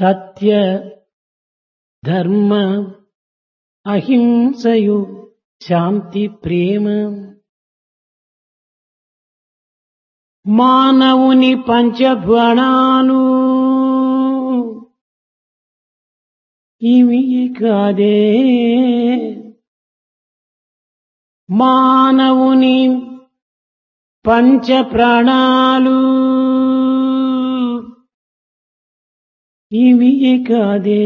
సత్య ధర్మ అహింసయు శాంతి ప్రేమ మానవుని పంచభణాలు ఇవి కాదే మానవుని పంచ ప్రాణాలు ఇవి కాదే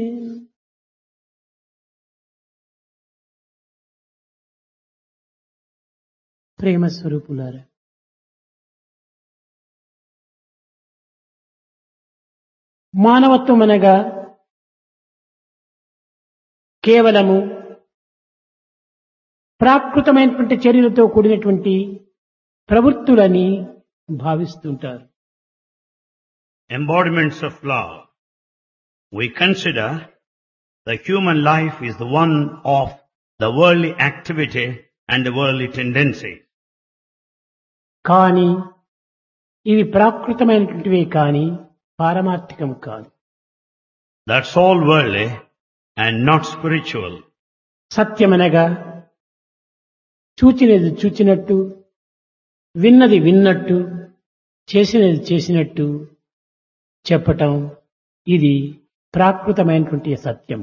ప్రేమ స్వరూపులారా మానవత్వం అనగా కేవలము ప్రాకృతమైనటువంటి చర్యలతో కూడినటువంటి ప్రవృత్తులని భావిస్తుంటారు embodiments of love. We consider the human life is the one of the worldly activity and the worldly tendency. కానీ ఇవి ప్రాకృతమైనటువంటివే కానీ పారమార్థికం కాదు That's all worldly and not spiritual. సత్యమనగా చూచినది చూచినట్టు విన్నది విన్నట్టు చేసినది చేసినట్టు చెప్పటం ఇది ప్రాకృతమైనటువంటి సత్యం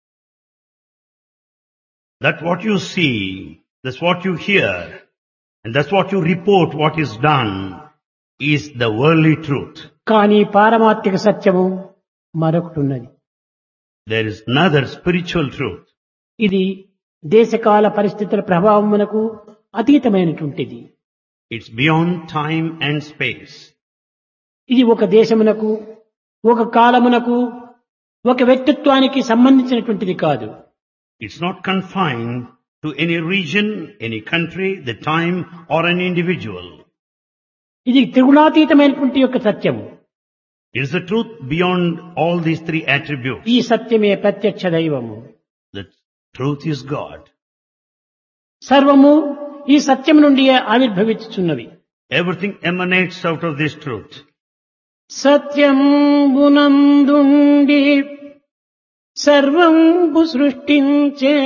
That what you see, that's what you hear, and that's what you report what is done is the worldly truth. కానీ పారమార్థిక సత్యము మరొకటి ఉన్నది There is another spiritual truth. ఇది దేశకాల పరిస్థితుల ప్రభావమునకు అతీతమైనటువంటిది It's beyond time and space. ఇది ఒక దేశమునకు ఒక కాలమునకు ఒక వ్యక్తిత్వానికి సంబంధించినటువంటిది కాదు It's not confined to any region, any country, the time, or an individual. ఇది త్రిగుణాతీతమైనటువంటి యొక్క సత్యము It's the truth beyond all these three attributes. ఈ సత్యమే ప్రత్యక్ష దైవము The truth is God. సర్వము ఈ సత్యం నుండి ఆవిర్భవించుచున్నవి Everything emanates out of this truth. సత్యం గునందుండి సర్వంబు సృష్టించే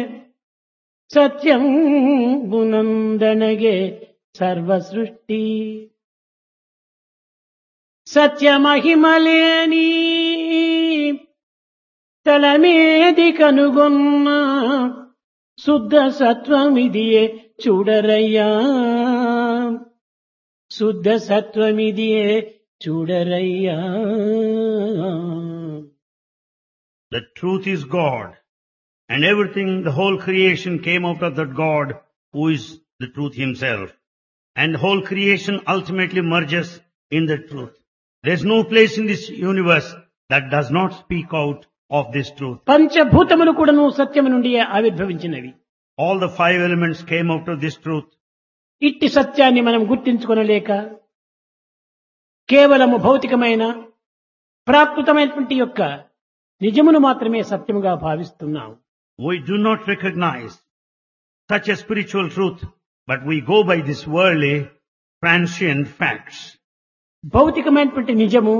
సత్యం గునందనగే సర్వ సృష్టి సత్యమహిమలేని తలమేది కనుగొన్న శుద్ధ సత్వమిదియే చూడరయ్యా శుద్ధ సత్వమిదియే చూడరయ్యా The truth is God. And everything, the whole creation came out of that God who is the truth himself. And whole creation ultimately merges in the truth. There's no place in this universe that does not speak out of this truth. పంచభూతములు కూడాను సత్యము నుండి ఆవిర్భవించినవి All the five elements came out of this truth. ఇట్టి సత్యాన్ని మనం గుర్తించుకొనలేక కేవలము భౌతికమైన ప్రాకృతమైనటువంటి యొక్క నిజమును మాత్రమే సత్యముగా భావిస్తున్నాం We do not recognize such a spiritual truth, but we go by this worldly, transient facts. భౌతికమైనటువంటి నిజము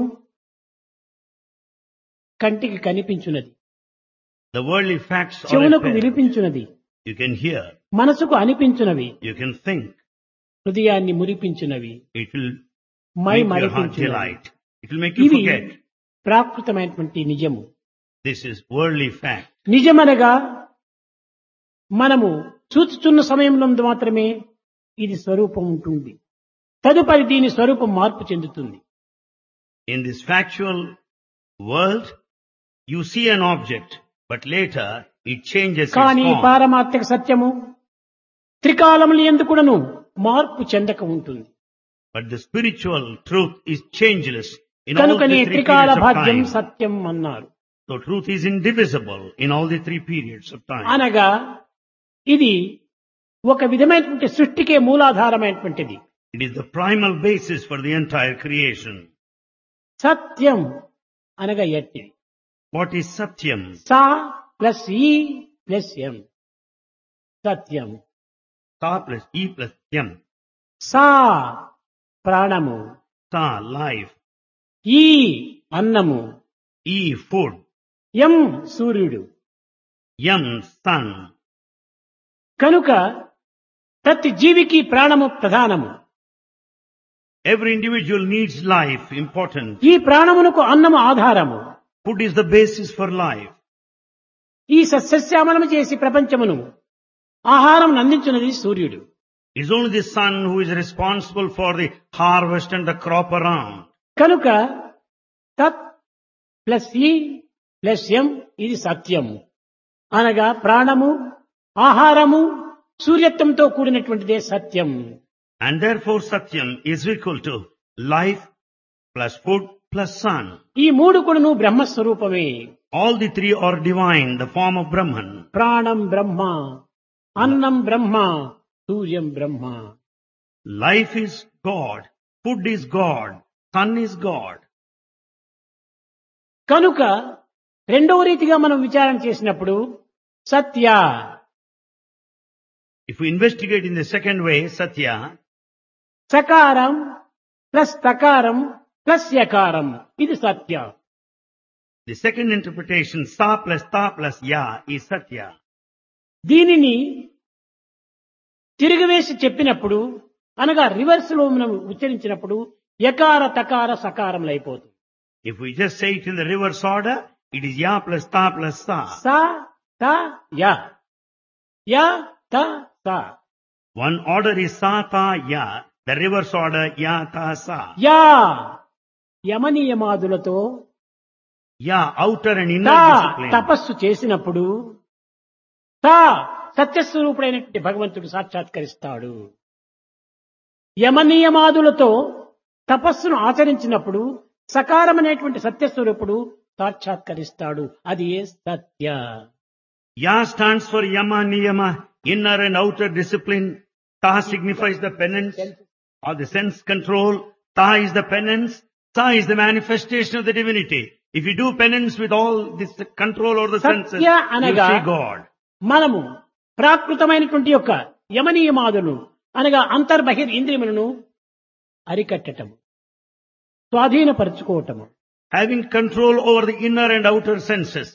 కంటికి కనిపించున్నది The worldly facts are చెవులకు apparent. వినిపించున్నది You can hear, మనసుకు అనిపించునవి you can think. హృదయాన్ని మురిపించునవి It will my make your heart మరిపించునవి delight. It will make you ఇవి forget. ప్రాకృతమైనటువంటి నిజము This is worldly fact. నిజమనగా మనము చూచుచున్న సమయంలో మాత్రమే ఇది స్వరూపం ఉంటుంది తదుపరి దీని స్వరూపం మార్పు చెందుతుంది In this factual world, you see an object, but later it changes its కానీ form. పారమార్థిక సత్యము త్రికాలములు ఎందుకుడను మార్పు చెందక ఉంటుంది But the spiritual truth is changeless in all కనుకనే the three త్రికాల periods of భాగ్యం time. సత్యం అన్నారు So truth is indivisible in all the three periods of time. అనగా ఇది ఒక విధమైనటువంటి సృష్టికే మూలాధారమైనటువంటిది It is the primal basis for the entire creation. సత్యం అనగా ఎట్టిది What is Satyam? సా ప్లస్ ఈ ప్లస్ ఎం సత్యం Sa plus E plus Yam. సా ప్రాణము Sa, life. ఈ అన్నము E, food. ఎం సూర్యుడు Yam, sun. కనుక ప్రతి జీవికి ప్రాణము ప్రధానము Every individual needs life, important. ఈ ప్రాణమునకు అన్నము ఆధారము Food is the basis for life. ఈ సస్యశ్యామలము చేసి ప్రపంచమును ఆహారం అందించినది సూర్యుడు It's only the sun who is responsible for the harvest and the crop around. కనుక తత్ ప్లస్ ఈ ప్లస్ ఎం ఇది సత్యము అనగా ప్రాణము ఆహారము సూర్యత్వంతో కూడినటువంటిదే సత్యం And therefore Satyam is equal to life plus food plus sun. ఈ మూడు కూడాను బ్రహ్మస్వరూపమే All the three are divine, the form of Brahman. ప్రాణం బ్రహ్మ అన్నం బ్రహ్మ సూర్యం బ్రహ్మ Life is God, food is God, sun is God. కనుక రెండవ రీతిగా మనం విచారం చేసినప్పుడు సత్య If we investigate in the second way, Satya, సకారం ప్లస్ తకారం ప్లస్ యకారం ఇది సత్య the second interpretation, Sa plus Ta plus Ya is Satya. దీనిని తిరిగివేసి చెప్పినప్పుడు అనగా రివర్స్ లో మనం ఉచ్చరించినప్పుడు యకార తకార సకారములు అయిపోతుంది If we just say it in the reverse order, it is Ya plus Ta plus Sa. సా త యా యా త సా One order is Sa Ta Ya, the reverse order Ya Ta Sa. యా యమనియమాదులతో Ya, outer and తా inner discipline. తపస్సు చేసినప్పుడు తా సత్యస్వరూపుడైనటువంటి భగవంతుడు సాక్షాత్కరిస్తాడు యమనియమాదులతో తపస్సును ఆచరించినప్పుడు సకారమనేటువంటి సత్యస్వరూపుడు సాక్షాత్కరిస్తాడు అది ఏ సత్య Ya stands for Yama Niyama, inner and outer discipline. Ta signifies the penance or the sense control. Ta is the penance. Ta is the manifestation of the divinity. If you do penance with all this control over the senses, Satya you anaga- see God. మనము ప్రాకృతమైనటువంటి యొక్క యమనియమాదులు అనగా అంతర్బహిర్ ఇంద్రియములను అరికట్టటము స్వాధీనపరచుకోవటము Having control over the inner and outer senses.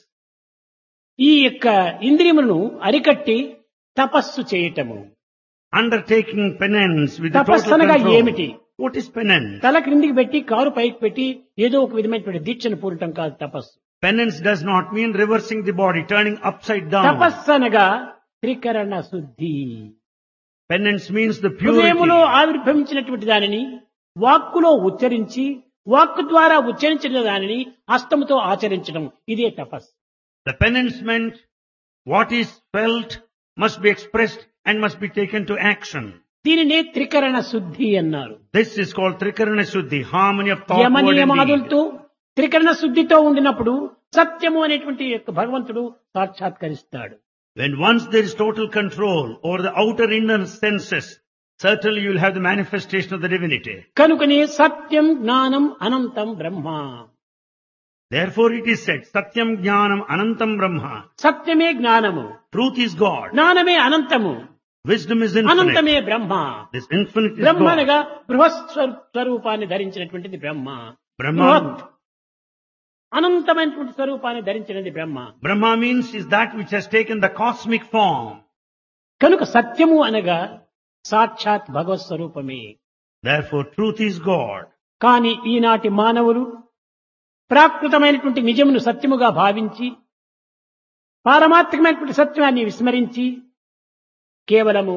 ఈ యొక్క ఇంద్రియములను అరికట్టి తపస్సు చేయటము Undertaking penance with the తపస్సు total అనగా control. ఏమిటి What is penance? తల క్రిందికి పెట్టి కారు పైకి పెట్టి ఏదో ఒక విధమైనటువంటి దీక్షను పూరటం కాదు తపస్సు Penance does not mean reversing the body, turning upside down. తపస్సు అనగా త్రికరణ శుద్ధి Penance means the హృదయములో purity. ఆవిర్భవించినటువంటి దానిని వాక్కులో ఉచ్చరించి వాక్కు ద్వారా ఉచ్చరించిన దానిని హస్తముతో ఆచరించడం ఇదే తపస్సు The penance meant what is felt must be expressed and must be taken to action. దీనినే త్రికరణ శుద్ధి అన్నారు This is called Trikarana Shuddhi, harmony of thought, word and deed. యమనియమాదులతో త్రికరణ శుద్ధితో ఉండినప్పుడు సత్యము అనేటువంటి యొక్క భగవంతుడు సాక్షాత్కరిస్తాడు When once there is total control over the outer inner senses, certainly you will have the manifestation of the divinity. కనుకనే సత్యం జ్ఞానం అనంతం బ్రహ్మ Therefore it is said, Satyam Jnanam Anantam Brahma. సత్యమే జ్ఞానము Truth is God. జ్ఞానమే అనంతము Wisdom is infinite. అనంతమే Brahma This infinite is Brahma God. అనగా బృహత్ స్వరూ- స్వరూపాన్ని ధరించినటువంటిది బ్రహ్మ Brahma, బృహత్ అనంతమైనటువంటి స్వరూపాన్ని ధరించినది బ్రహ్మ Brahma means is that which has taken the cosmic form. కనుక సత్యము అనగా సాక్షాత్ భగవత్ స్వరూపమే Therefore truth is God. కానీ ఈనాటి మానవులు ప్రాకృతమైనటువంటి నిజమును సత్యముగా భావించి పారమాత్రికమైనటువంటి సత్యాన్ని విస్మరించి కేవలము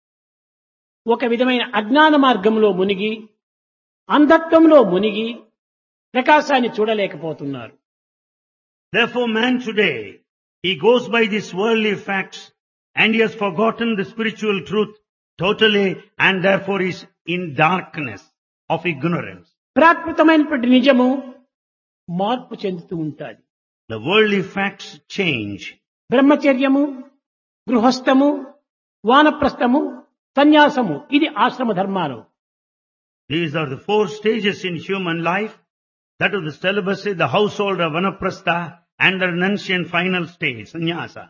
ఒక విధమైన అజ్ఞాన మార్గంలో మునిగి అంధత్వంలో మునిగి ప్రకాశాన్ని చూడలేకపోతున్నారు Therefore man today, he goes by these worldly facts and he has forgotten the spiritual truth totally and therefore is in darkness of ignorance. ప్రాకృతమైనటువంటి నిజము మార్పు చెందుతూ ఉంటుంది The worldly facts change. బ్రహ్మచర్యము గృహస్థము వానప్రస్థము సన్యాసము ఇది ఆశ్రమ ధర్మాలు These are the four stages in human life. That is the celibacy, the household of vanaprastha and the renunciation final stage, sannyasa.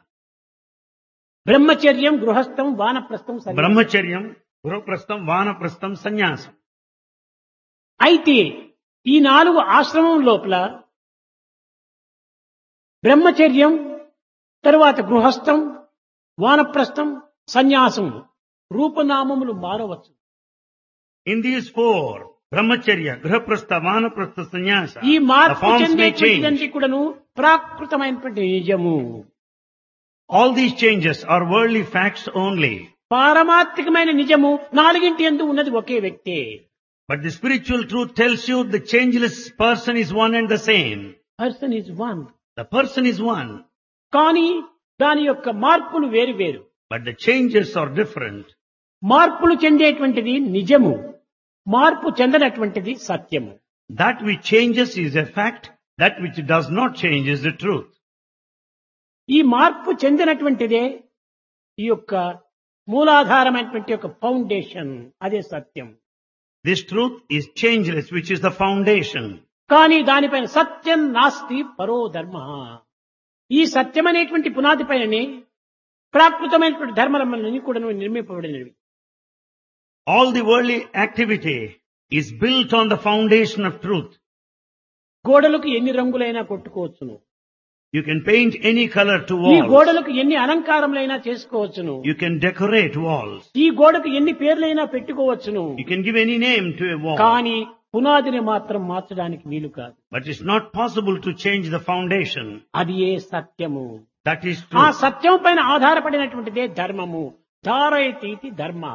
బ్రహ్మచర్యం గృహస్థం వానప్రస్థం సన్యాసం. Brahmacharyam, Guruprastham, Vanaprastham, Sannyasam. అయితే ఈ నాలుగు ఆశ్రమం లోపల బ్రహ్మచర్యం తరువాత గృహస్థం వానప్రస్థం సన్యాసం రూపనామములు మారవచ్చు In these four, brahmacharya, grahaprastha, vanaprastha, sannyasa, ఈ the మార్పు forms may change. చెందేటువంటిదంటే కూడాను ప్రాకృతమైనటువంటి నిజము All these changes are worldly facts only. పారమార్థికమైన నిజము నాలుగింటి ఎందు ఉన్నది ఒకే వ్యక్తే But the spiritual truth tells you the changeless person is one and the same. Person is one The person is one, కానీ దాని యొక్క మార్పులు వేరు వేరు but the changes are different. మార్పులు చెందేటువంటిది నిజము మార్పు చెందనటువంటిది సత్యము That which changes is a fact, that which does not change is the truth. ఈ మార్పు చెందినటువంటిదే ఈ యొక్క మూలాధారమైనటువంటి యొక్క ఫౌండేషన్ అదే సత్యం This truth is changeless, which is the foundation. కానీ దానిపైన సత్యం నాస్తి పరో ధర్మ ఈ సత్యం అనేటువంటి పునాది పైననే ప్రాకృతమైనటువంటి ధర్మలన్నీ కూడా నిర్మింపబడినవి All the worldly activity is built on the foundation of truth. గోడలకు ఎన్ని రంగులైనా కొట్టుకోవచ్చును You can paint any color to ఈ walls. గోడలకు ఎన్ని అలంకారములైనా చేసుకోవచ్చును You can decorate walls. ఈ గోడకు ఎన్ని పేర్లైనా పెట్టుకోవచ్చును You can give any name to a wall. కానీ పునాదిని మాత్రం మార్చడానికి వీలు కాదు But it's not possible to change the foundation. అది ఏ సత్యము That is ఆ truth. సత్యం పైన ఆధారపడినటువంటిదే ధర్మము ధారయతీతి ధర్మ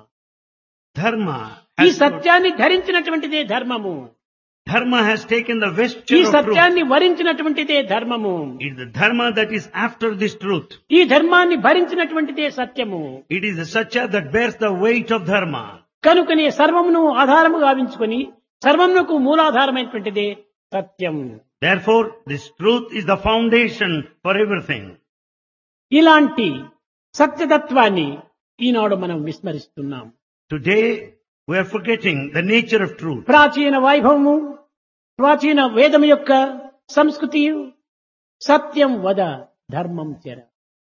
Dharma ఈ has, సత్యాన్ని ధరించినటువంటిదే ధర్మము dharma has taken the ఈ vesture of truth. సత్యాన్ని వరించినటువంటిదే ధర్మము It is the dharma that is after this truth. ఈ ధర్మాన్ని భరించినటువంటిదే సత్యము It is the satya that bears the weight of dharma. కనుకనే సర్వమును ఆధారము గావించుకొని సర్వమునకు మూలాధారమైనటువంటిదే సత్యం Therefore, this truth is the foundation for everything. ఇలాంటి సత్యతత్వాన్ని ఈనాడు మనం విస్మరిస్తున్నాం Today, we are forgetting the nature of truth. ప్రాచీన వైభవము ప్రాచీన వేదం యొక్క సంస్కృతి సత్యం వద ధర్మం చెర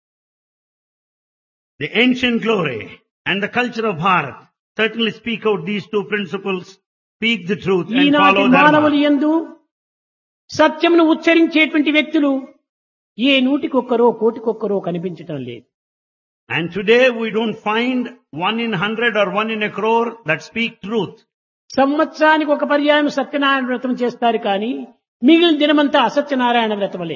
The ancient glory and the culture of Bharat certainly speak out these two principles, speak the truth and ఈనాటి follow మానవులు dharma. ఎందు సత్యమును ఉచ్చరించేటువంటి వ్యక్తులు ఏ నూటికొక్కరో కోటికొక్కరో కనిపించటం లేదు And today we don't find one in hundred or one in a crore that speak truth. సంవత్సరానికి ఒక పర్యాయం సత్యనారాయణ వ్రతం చేస్తారు కానీ మిగిలిన దినమంతా అసత్యనారాయణ వ్రతములే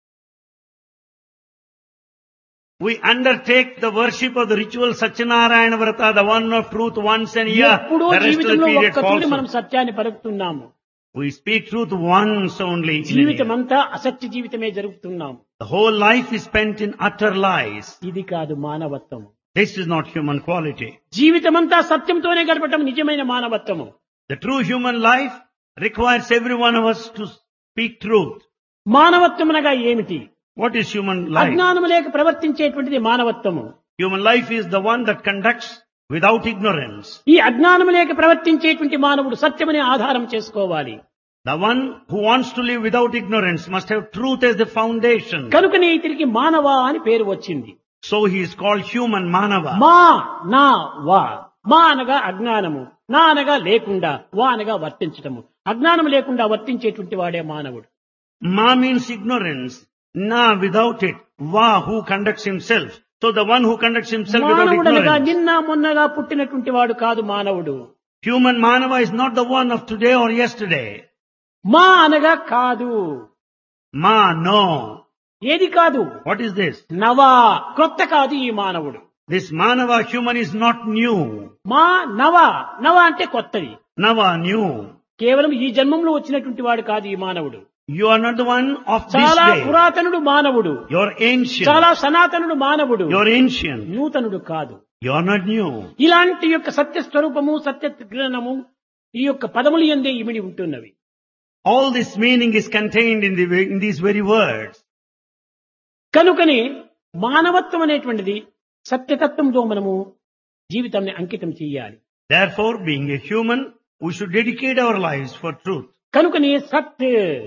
We undertake the worship of the ritual Satchinarayana Vrata, the one of truth once a year. ఎప్పుడో The rest of the జీవితంలో period ఒక్కతూరి మనం falsehood. సత్యాన్ని పలుకుతున్నాము We speak truth once only. in a జీవితం year. అంతా అసత్య జీవితమే జరుగుతున్నాము The whole life is spent in utter lies. ఇది కాదు మానవత్వం This is not human quality. జీవితమంతా సత్యంతోనే గడపటం నిజమైన మానవత్వము The true human life requires every one of us to speak truth. మానవత్వం అనగా ఏమిటి What is human life? అజ్ఞానము లేక ప్రవర్తించేటువంటిది మానవత్వము Human life is the one that conducts without ignorance. ఈ అజ్ఞానము లేక ప్రవర్తించేటువంటి మానవుడు సత్యమని ఆధారం చేసుకోవాలి The one who wants to live without ignorance must have truth as the foundation. కనుకనే ఇతనికి మానవ అని పేరు వచ్చింది So he is called human manava. మా నా వా మా అనగా అజ్ఞానము నా అనగా లేకుండా వా అనగా వర్తించటము అజ్ఞానం లేకుండా వర్తించేటువంటి వాడే మానవుడు Ma means ignorance. Na without it. Va who conducts himself. So the one who conducts himself without మానవుడు అనగా ignorance. నిన్న మొన్నగా పుట్టినటువంటి వాడు కాదు మానవుడు Human manava is not the one of today or yesterday. మా అనగా కాదు Ma, no. ఏది కాదు What is this? నవా క్రొత్త కాదు ఈ మానవుడు This manava human is not new. మా నవ నవ అంటే కొత్తది Nava, new. కేవలం ఈ జన్మంలో వచ్చినటువంటి వాడు కాదు ఈ మానవుడు You are not the one of this చాలా day. పురాతనుడు మానవుడు You're ancient. చాలా సనాతనుడు మానవుడు You're ancient. నూతనుడు కాదు You're not new. ఇలాంటి యొక్క సత్య స్వరూపము సత్య జ్ఞానము ఈ యొక్క పదములు ఎందే ఇమిడి ఉంటున్నవి All this meaning is contained in, the, in these very words. కనుకనే మానవత్వం అనేటువంటిది సత్యతత్వంతో మనము జీవితాన్ని అంకితం చేయాలి Therefore, being a human, we should dedicate our lives for truth. కనుకనే సత్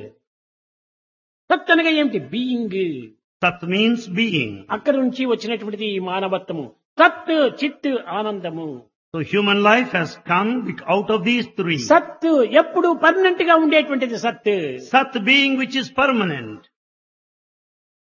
సత్ అనగా ఏమిటి బీయింగ్ Sat means being. అక్కడి నుంచి వచ్చినటువంటిది ఈ మానవత్వము సత్ చిత్ ఆనందము So human life has come bec- out of these three. సత్ ఎప్పుడు పర్మనెంట్ గా ఉండేటువంటిది సత్ Sat being which is permanent.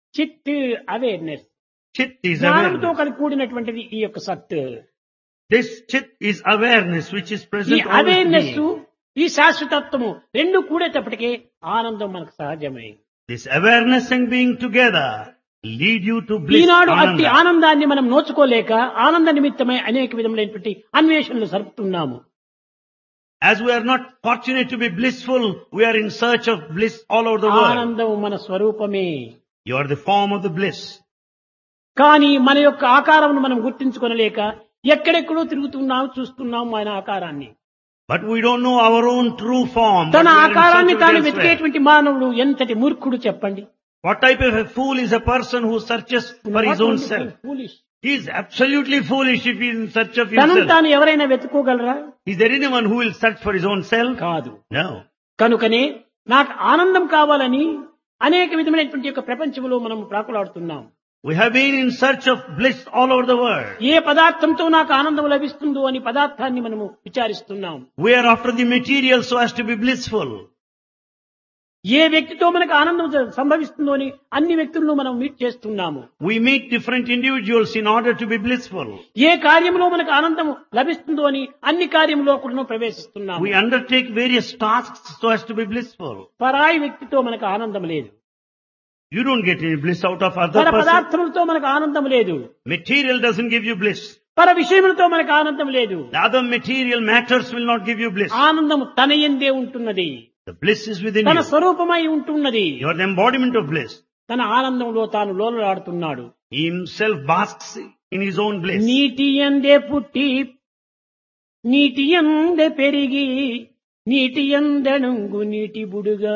చిత్ అవేర్నెస్ Chit is జ్ఞానంతో awareness. కలిసి కూడినటువంటిది ఈ యొక్క సత్ This chit is awareness which is ఈ present always అవేర్నెస్ being. ఈ శాశ్వతత్వము రెండు కూడేటప్పటికే ఆనందం మనకు సహజమే This awareness and being together lead you to bliss. ఈనాడు అట్టి Ananda. ఆనందాన్ని మనం నోచుకోలేక ఆనంద నిమిత్తమై అనేక విధములైనటువంటి అన్వేషణలు జరుపుతున్నాము As we are not fortunate to be blissful, we are in search of bliss all over the world. ఆనందం మన స్వరూపమే You are the form of the bliss. కానీ మన యొక్క ఆకారమును మనం గుర్తించుకొనలేక ఎక్కడెక్కడో తిరుగుతున్నాం చూస్తున్నాం మన ఆకారాన్ని But we don't know our own true form. but తన we are in ఆకారాన్ని search of it తాను elsewhere. వెతికేటువంటి మానవుడు ఎంతటి మూర్ఖుడు చెప్పండి What type of a fool is a person who searches for his own self? Foolish. He is absolutely foolish if he is in search of తనను himself. తాను ఎవరైనా వెతుకోగలరా Is there anyone who will search for his own self? కాదు No. కనుకనే నాకు ఆనందం కావాలని అనేక విధమైనటువంటి యొక్క ప్రపంచంలో మనం ప్రాకులాడుతున్నాం We have been in search of bliss all over the world. ఏ పదార్థంతో నాకు ఆనందం లభిస్తుందో అని పదార్థాన్ని మనము విచారిస్తున్నాం We are after the material so as to be blissful. ఏ వ్యక్తితో మనకు ఆనందం జ- సంభవిస్తుందో అని అన్ని వ్యక్తులను మనం మీట్ చేస్తున్నాము We meet different individuals in order to be blissful. ఏ కార్యంలో మనకు ఆనందం లభిస్తుందో అని అన్ని కార్యంలో కూడా ప్రవేశిస్తున్నాము We undertake various tasks so as to be blissful. పరాయి వ్యక్తితో మనకు ఆనందం లేదు You don't get any bliss out of other పర person. పదార్థములతో మనకు ఆనందం లేదు Material doesn't give you bliss. పర విషయములతో మనకు ఆనందం లేదు The other material matters will not give you bliss. ఆనందం తన ఎందే ఉంటున్నది The bliss is within తన you. స్వరూపమై ఉంటున్నది You are the embodiment of bliss. తన ఆనందంలో తాను లోలలాడుతున్నాడు He himself basks in his own bliss. నీటి ఎందే పుట్టి నీటి ఎందే పెరిగి నీటి ఎందణంగు నీటి బుడుగా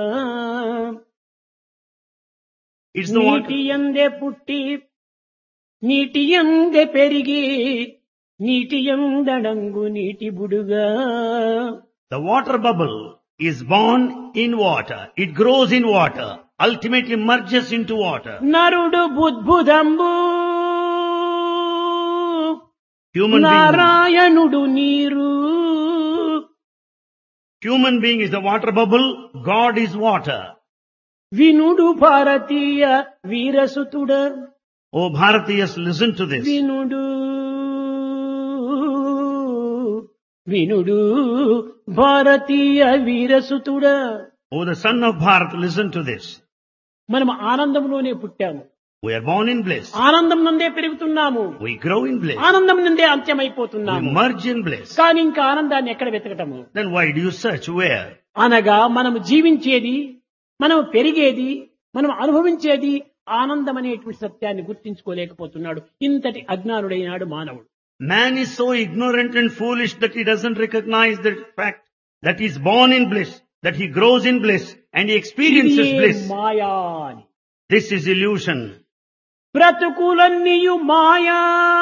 It's the నీటి water. ఎందే పుట్టి నీటి ఎందే పెరిగి నీటి ఎందణంగు నీటి బుడుగా The water bubble is born in water. It grows in water. Ultimately merges into water. నరుడు బుద్భుదంబు Human being, నారాయణుడు నీరు human being is the water bubble. God is water. వినుడు భారతీయ వీరసుతుడ Oh Bharatiyas, listen to this. వినుడు వినుడు భారతీయ వీరసుతుడ Oh the son of Bharat, listen to this. మనం ఆనందంలోనే పుట్టాము We are born in bliss. ఆనందం నుండే పెరుగుతున్నాము We grow in bliss. ఆనందం నుండే We అంత్యమైపోతున్నాము merge in bliss. కానీ ఇంకా ఆనందాన్ని ఎక్కడ వెతకటము Then why do you search? Where? అనగా మనము జీవించేది మనం పెరిగేది మనం అనుభవించేది ఆనందం అనేటువంటి సత్యాన్ని గుర్తించుకోలేకపోతున్నాడు ఇంతటి అజ్ఞానుడైనాడు మానవుడు Man is so ignorant and foolish that he doesn't recognize the fact that he is born in bliss, that he grows in bliss, and he experiences ఇదియే bliss. మాయా అని This is illusion. బ్రతుకులన్నీయు Maya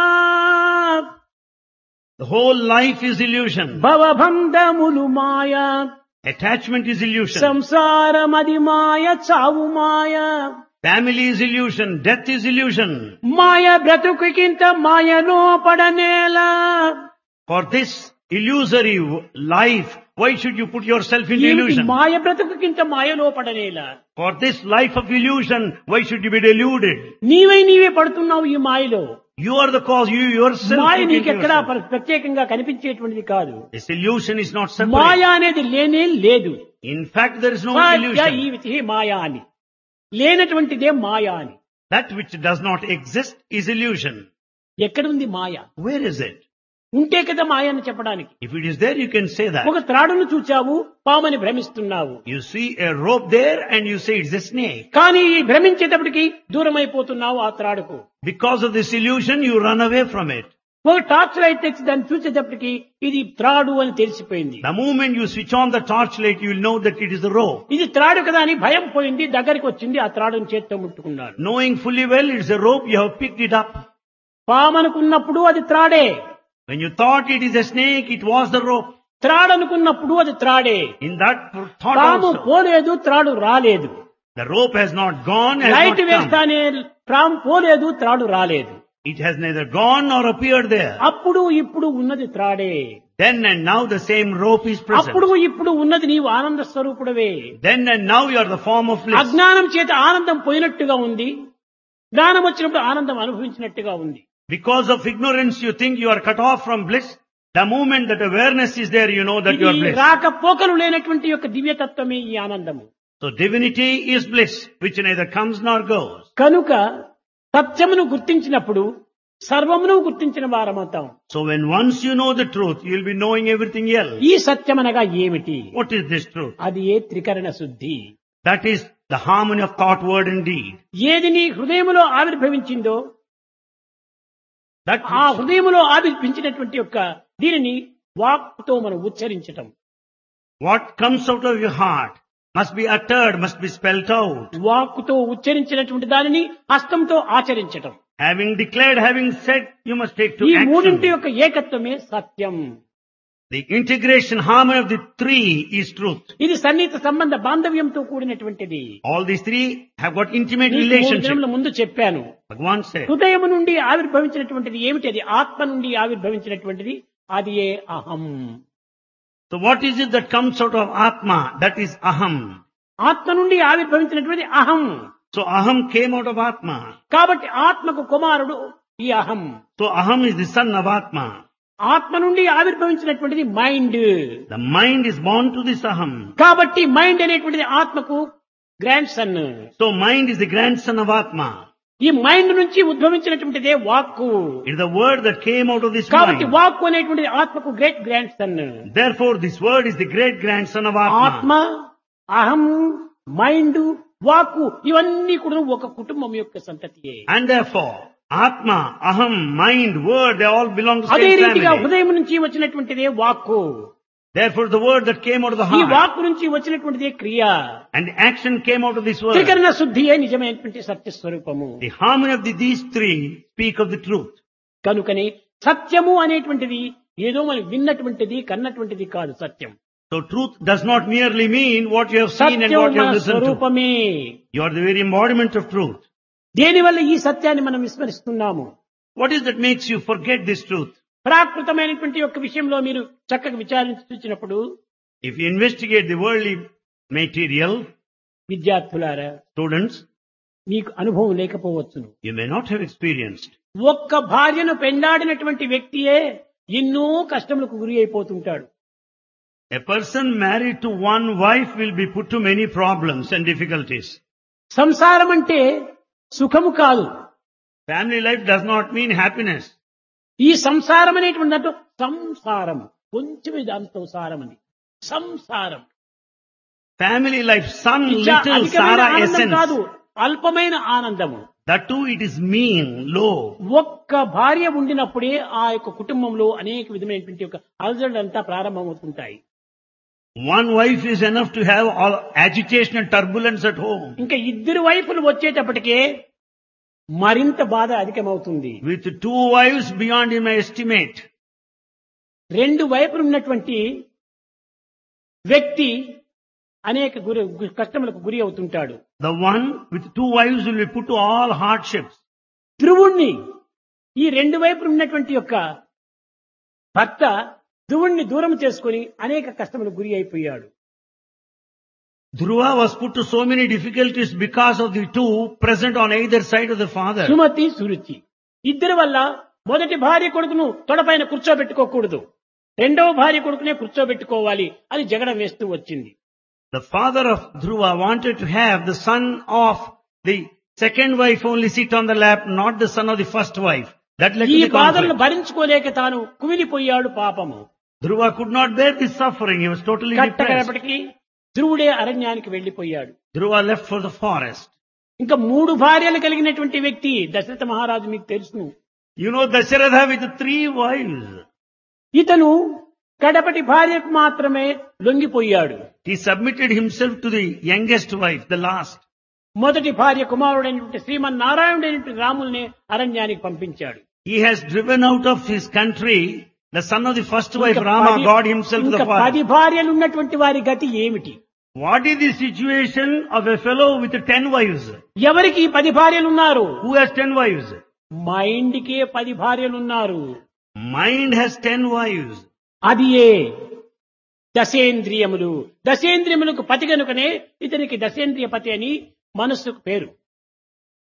The whole life is illusion. భవబంధములు Maya Attachment is illusion. సంసారమది మాయ చావు మాయ Family is illusion. Death is illusion. మాయ బ్రతుకుకింత మాయలో పడనేలా For this illusory w- life, why should you put yourself in ఏమిటి illusion? మాయ బ్రతుకుకింత మాయలో పడనేలా For this life of illusion, why should you be deluded? నీవై నీవే పడుతున్నావు ఈ మాయలో You are the cause. You yourself. Maya put into నీకెక్కడా yourself. ప్ర- ప్రత్యేకంగా కనిపించేటువంటిది కాదు This illusion is not Maya separate. అనేది లేనే లేదు In fact, there is no Maya illusion. ఈ విధి మాయా అని లేనటువంటిదే మాయా అని That which does not exist is illusion. ఎక్కడుంది మాయ Where is it? ఉంటే కదా మాయ అని చెప్పడానికి If it is there, you can say that. ఒక త్రాడును చూచావు పామని భ్రమిస్తున్నావు You see a rope there and you say it's a snake. కానీ ఈ భ్రమించేటప్పటికి దూరం అయిపోతున్నావు ఆ త్రాడుకు Because of this illusion, you run away from it. ఒక టార్చ్ లైట్ తెచ్చి దాన్ని చూసేటప్పటికి ఇది త్రాడు అని తెలిసిపోయింది The moment you switch on the torchlight, you will know that it is the rope. ఇది త్రాడు కదా అని భయం పోయింది దగ్గరికి వచ్చింది ఆ త్రాడుని చేత్తో ముట్టుకున్నాడు Knowing fully well it's a rope, you have picked it up. పామనుకున్నప్పుడు అది త్రాడే When you thought it is a snake, it was the rope. త్రాడనుకున్నప్పుడు అది త్రాడే In that thought పాము also, పోలేదు త్రాడు రాలేదు the rope has not gone, has light not come. వేస్తానే పాము పోలేదు త్రాడు రాలేదు It has neither gone nor appeared there. అప్పుడు ఇప్పుడు ఉన్నది త్రాడే Then and now the same rope is present. అప్పుడు ఇప్పుడు ఉన్నది నీవు ఆనంద స్వరూపుడవే Then and now you are the form of bliss. అజ్ఞానం చేత ఆనందం పోయినట్టుగా ఉంది జ్ఞానం వచ్చినప్పుడు ఆనందం అనుభవించినట్టుగా ఉంది Because of ignorance, you think you are cut off from bliss. The moment that awareness is there, you know that you are ఇది blessed. రాకపోకలు లేనటువంటి యొక్క దివ్యతత్వమే ఈ ఆనందము So divinity is bliss, which neither comes nor goes. కనుక సత్యమును గుర్తించినప్పుడు సర్వమును గుర్తించిన వారమవుతాం So when once you know the truth, you will be knowing everything else. ఈ సత్యమనగా ఏమిటి What is this truth? అది ఏ త్రికరణ శుద్ధి That is the harmony of thought, word and deed. ఏది నీ హృదయములో ఆవిర్భవించిందో That ఆ which, హృదయములో ఆవిర్భించినటువంటి యొక్క దీనిని వాక్తో మనం ఉచ్చరించటం what comes out of your heart must be uttered, must be spelt out. వాక్కుతో ఉచ్చరించినటువంటి దానిని హస్తంతో ఆచరించటం Having declared, having said, you must take to ఈ మూడింటి action. యొక్క ఏకత్వమే సత్యం The integration, harmony of the three is truth. ఇది సన్నిహిత సంబంధ బాంధవ్యంతో కూడినటువంటిది All these three have got intimate మీకు మూడు relationship. దినముల ముందు చెప్పాను Bhagavan said, హృదయము నుండి ఆవిర్భవించినటువంటిది ఏమిటి అది ఆత్మ నుండి ఆవిర్భవించినటువంటిది అది ఏ అహం so what is it that comes out of Atma? That is Aham. ఆత్మ నుండి ఆవిర్భవించినటువంటి అహం So Aham came out of Atma. కాబట్టి ఆత్మకు కుమారుడు ఈ అహం So Aham is the son of Atma. ఆత్మ నుండి ఆవిర్భవించినటువంటిది mind The mind is born to this Aham. కాబట్టి మైండ్ అనేటువంటిది ఆత్మకు grandson So mind is the grandson of Atma. ఈ మైండ్ నుంచి ఉద్భవించినటువంటిదే వాక్కు It is the word that came out of this కాబట్టి mind. వాక్కు అనేటువంటిది ఆత్మకు great grandson Therefore this word is the great grandson of ఆత్మ Atma. అహం మైండ్ వాక్కు ఇవన్నీ కూడా ఒక కుటుంబం యొక్క సంతతియే And therefore Atma, Aham, mind, word, they all belong to the అదే same రీతిగా family. హృదయం నుంచి వచ్చినటువంటిదే వాక్కు Therefore the word that came out of the ఈ heart వాక్కు నుంచి వచ్చినటువంటిదే క్రియ and the action came out of this word. త్రికరణ శుద్ధియే నిజమైనటువంటి సత్య స్వరూపము The harmony of the, these three speak of the truth. కనుకని సత్యము అనేటువంటిది ఏదో మనం విన్నటువంటిది కన్నటువంటిది కాదు సత్యం So truth does not merely mean what you have seen and Satyam what you మన have listened to. స్వరూపమే You are the very embodiment of truth. దేనివల్ల ఈ సత్యాన్ని మనం విస్మరిస్తున్నాము What is that makes you forget this truth? ప్రాకృతమైనటువంటి యొక్క విషయంలో మీరు చక్కగా విచారించి చూసినప్పుడు If you investigate the worldly material, విద్యార్థులారా students, మీకు అనుభవం లేకపోవచ్చును you may not have experienced. ఒక్క భార్యను పెండాడినటువంటి వ్యక్తియే ఎన్నో కష్టములకు గురి అయిపోతుంటాడు A person married to one wife will be put to many problems and difficulties. సంసారం అంటే సుఖము కాదు Family life does not mean happiness. ఈ సంసారం అనేటువంటి దాంట్లో సంసారం కొంచెం దాంతో సారం అని సంసారం Family life, some ఇచ్చా little అధికమైన Sara ఆనందం essence. కాదు అల్పమైన ఆనందము That too it is mean, low. ఒక్క భార్య ఉండినప్పుడే ఆ యొక్క కుటుంబంలో అనేక విధమైనటువంటి యొక్క అలజడులంతా ప్రారంభమవుతుంటాయి One wife is enough to have all agitation and turbulence at home. ఇంకా ఇద్దరు వైపులు వచ్చేటప్పటికే మరింత బాధ అధికమవుతుంది With two wives beyond in my estimate. రెండు వైపులు ఉన్నటువంటి వ్యక్తి అనేక గురి గు- కష్టములకు గురి అవుతుంటాడు The one with two wives will be put to all hardships. ధ్రువుణ్ణి ఈ రెండు వైపులు ఉన్నటువంటి యొక్క భర్త ధ్రువుణ్ణి దూరం చేసుకొని అనేక కష్టములకు గురి అయిపోయాడు Dhruva was put to so many difficulties because of the two present on either side of the father. Sumathi Suruchi ఇద్దరి వల్ల మొదటి భార్య కొడుకును తొడపైన కూర్చోబెట్టుకోకూడదు రెండవ భార్య కొడుకునే కూర్చోబెట్టుకోవాలి అని జగడం వేస్తూ వచ్చింది The father of Dhruva wanted to have the son of the second wife only sit on the lap, not the son of the first wife. That led ఈ to the బాధలను conflict. భరించుకోలేక తాను కుమిలిపోయాడు పాపము Dhruva could not bear this suffering. He was totally depressed. కట్టకడపటికి ధ్రువుడే అరణ్యానికి వెళ్లిపోయాడు Dhruva left for the forest. ఇంకా మూడు భార్యలు కలిగినటువంటి వ్యక్తి దశరథ మహారాజు మీకు తెలుసును You know Dasharatha with three wives. ఇతను కడపటి భార్యకు మాత్రమే లొంగిపోయాడు He submitted himself to the youngest wife, the last. మొదటి భార్య కుమారుడైనటువంటి శ్రీమన్నారాయణుడైనటువంటి రాముల్ని అరణ్యానికి పంపించాడు He has driven out of his country the son of the first wife, ఇంకా Rama, పది- God himself to ఇంకా the పది father. భార్యలు ఉన్నటువంటి వారి గతి ఏమిటి What is the situation of a fellow with ten wives? ఎవరికి ఈ పది భార్యలు ఉన్నారు Who has ten wives? మైండ్కే పది భార్యలు ఉన్నారు Mind has ten wives. అది ఏ దశేంద్రియములు దశేంద్రియములకు పతి కనుకనే ఇతనికి దశేంద్రియ పతి అని మనస్సుకు పేరు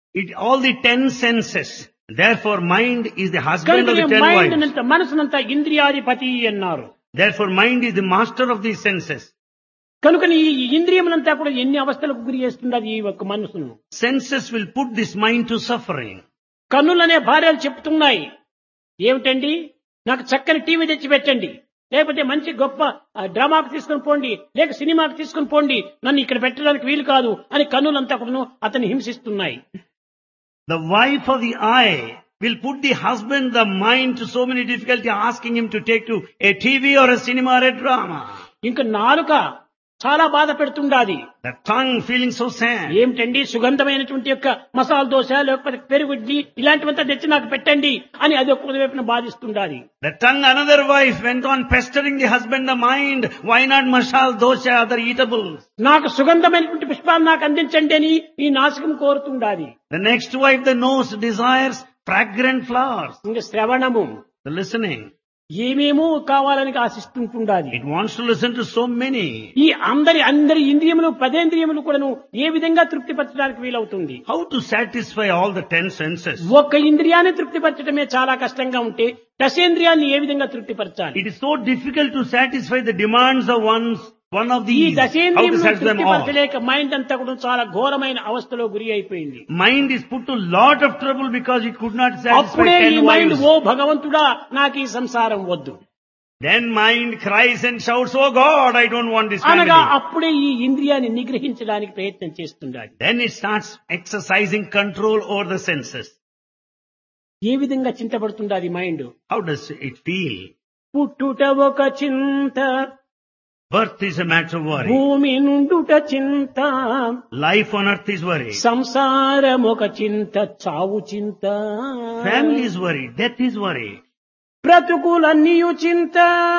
It, all the ten senses. Therefore, mind is the husband of కనుక the ten మైండ్ wives. నంత మనసునంత ఇంద్రియాధిపతి అన్నారు Therefore, mind is the master of these senses. కనుక ఈ ఇంద్రియములంతా కూడా ఎన్ని అవస్థలకు గురి చేస్తున్నది ఈ ఒక్క మనసును Senses will put this mind to suffering. కన్నులనే భార్యలు చెప్తున్నాయి ఏమిటండి నాకు చక్కని టీవీ తెచ్చి పెట్టండి లేకపోతే మంచి గొప్ప ఆ, డ్రామాకు తీసుకుని పోండి లేక సినిమాకు తీసుకుని పోండి నన్ను ఇక్కడ పెట్టడానికి వీలు కాదు అని కన్నులంతా కూడా అతన్ని హింసిస్తున్నాయి The wife of the eye will put the husband, the mind to so many difficulty asking him to take to a TV or a cinema or a drama. ఇంకా నాలుక చాలా బాధ పెడుతుండాది The tongue feeling so sad. ఏమిటండి సుగంధమైనటువంటి యొక్క మసాలా దోశ లేకపోతే పెరుగుడ్డి ఇలాంటివంతా తెచ్చి నాకు పెట్టండి అని అది ఒక్క వైపున బాధిస్తుండాలి The tongue, another wife went on pestering the husband, the mind. Why not mashal, dosha, other eatables? నాకు సుగంధమైనటువంటి పుష్పాలు నాకు అందించండి అని ఈ నాశకం కోరుతుండాలి The next wife, the nose, desires fragrant flowers. ఇంకా శ్రవణము The listening. ఏమేమో కావాలని ఆశిస్తుంటుండాలి It wants to listen to so many. ఈ అందరి అందరి ఇంద్రియములు పదేంద్రియములు కూడాను ఏ విధంగా తృప్తిపరచడానికి వీలవుతుంది How to satisfy all the ten senses? ఒక్క ఇంద్రియాన్ని తృప్తిపరచడమే చాలా కష్టంగా ఉంటే దశేంద్రియాన్ని ఏ విధంగా తృప్తిపరచాలి It is so difficult to satisfy the demands of one's, one of ఈ these. How to దశేంద్రియములను satisfy them all? తృప్తిపరచలేక మైండ్ అంతా కూడా చాలా ఘోరమైన అవస్థలో గురి అయిపోయింది Mind is put to lot of trouble because it could not satisfy అప్పుడే ఈ ten మైండ్ wives. ఓ భగవంతుడా నాకు ఈ సంసారం వద్దు Then mind cries and shouts, Oh God, I don't want this అనగా family. అప్పుడే ఈ ఇంద్రియాన్ని నిగ్రహించడానికి ప్రయత్నం చేస్తుండాలి Then it starts exercising control over the senses. ఏ విధంగా చింతపడుతుండాలి mind How does it feel? పుట్టుట ఒక చింత Birth is a matter of worry. భూమి నుండుట చింత Life on earth is worry. సంసారం ఒక చింత చావు చింత Family is worry. Death is worry. బ్రతుకులన్నీయు చింత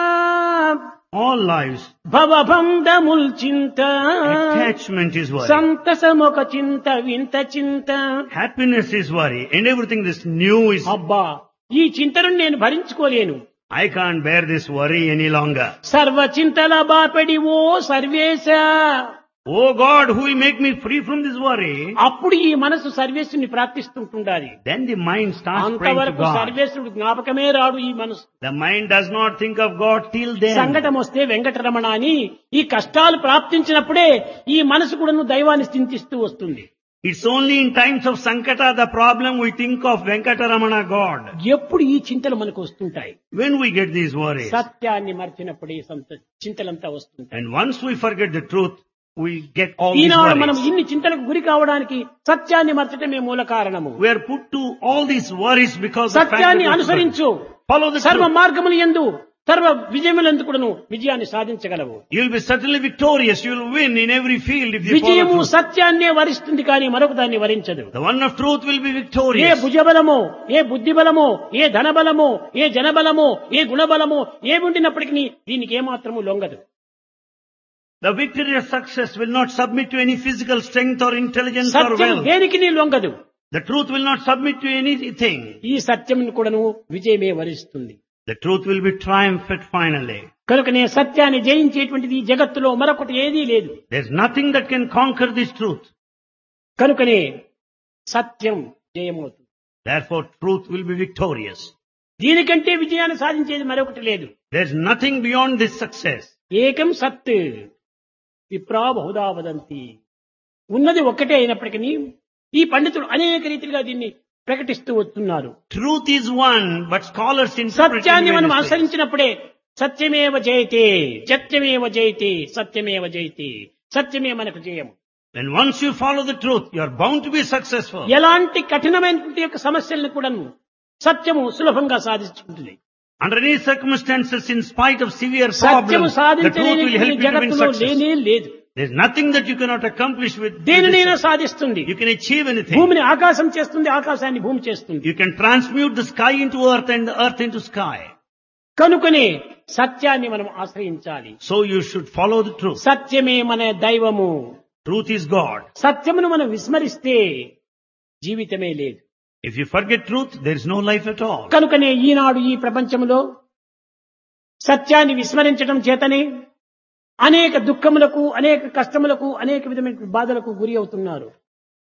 All lives. భవబంధముల్ చింత Attachment is worry. సంతసం ఒక చింత వింత చింత Happiness is worry. And everything this new is, అబ్బా ఈ చింతను నేను భరించుకోలేను I can't bear this worry any longer. సర్వ చింతల బాపడి ఓ సర్వేశ Oh God, who will make me free from this worry? అప్పుడు ఈ మనసు సర్వేశుని ప్రార్థిస్తుంటుండాలి Then the mind starts praying to అంతవరకు God. సర్వేశ్వరుడు జ్ఞాపకమే రాడు ఈ మనసు The mind does not think of God till then. సంకటం వస్తే వెంకటరమణ అని ఈ కష్టాలు ప్రాప్తించినప్పుడే ఈ మనసు కూడా దైవాన్ని చింతిస్తూ వస్తుంది It's only in times of Sankata the problem we think of Venkataramana God. ఎప్పుడు ఈ చింతలు మనకు వస్తుంటాయి When we get these worries. సత్యాన్ని మర్చినప్పుడు ఈ సంత చింతలంతా వస్తుంటాయి And once we forget the truth, we get all these ఈనాడు మనం worries. ఇన్ని చింతలకు గురి కావడానికి సత్యాన్ని మర్చటమే మూల కారణము We are put to all these worries because of the fact సత్యాన్ని that we అనుసరించు follow the సర్వ truth. మార్గములు ఎందు సర్వ విజయములందు కూడాను విజయాన్ని సాధించగలవు You will be certainly victorious. You will win in every field if you విజయము follow truth. సత్యాన్నే వరిస్తుంది కానీ మరొక దాన్ని వరించదు The one of truth will be A victorious. భుజబలమో ఏ బుద్ధి బలమో ఏ ధనబలమో ఏ జనబలమో ఏ గుణబలమో ఏ ఉండినప్పటికీ దీనికి ఏమాత్రము లొంగదు The victory or success will not submit to any physical strength or intelligence or Satyam wealth. దేనికి నీ లొంగదు The truth will not submit to anything. ఈ సత్యం కూడాను విజయమే వరిస్తుంది The truth will be triumphant finally. కనుకనే సత్యాన్ని జయించేటువంటిది ఈ జగత్తులో మరొకటి ఏదీ లేదు There's nothing that can conquer this truth. కనుకనే సత్యం జయమవుతుంది Therefore, truth will be victorious. దీనికంటే విజయాన్ని సాధించేది మరొకటి లేదు There's nothing beyond this success. ఏకం సత్ విప్రా బహుదా వదంతి ఉన్నది ఒక్కటే అయినప్పటికీ ఈ పండితులు అనేక రీతిగా దీన్ని ప్రకటిస్తూ వస్తున్నారు Truth is one, but scholars interpret it in సత్యాన్ని మనం various ways. అనుసరించినప్పుడే సత్యమేవ జయతే సత్యమేవ జయతే సత్యమేవ జయతే సత్యమే మనకు జయము When once you follow the truth, you are bound to be successful. ఎలాంటి కఠినమైనటువంటి యొక్క సమస్యలను కూడా సత్యము సులభంగా సాధించుకుంటుంది Under any circumstances, in spite of severe సత్యము problems, the truth will సాధించలేని help you to win జగత్తులో success. లేనే లేదు There's nothing that you cannot accomplish with with దేనినైనా this. సాధిస్తుంది You can achieve anything. భూమిని ఆకాశం చేస్తుంది ఆకాశాన్ని భూమి చేస్తుంది You can transmute the sky into earth and the earth into sky. కనుకనే సత్యాన్ని మనం ఆశ్రయించాలి So you should follow the truth. సత్యమే మన దైవము Truth is God. సత్యమును మనం విస్మరిస్తే జీవితమే లేదు If you forget truth, there is no life at all. కనుకనే ఈనాడు ఈ ప్రపంచంలో సత్యాన్ని విస్మరించడం చేతనే అనేక దుఃఖములకు అనేక కష్టములకు అనేక విధమైన బాధలకు గురి అవుతున్నారు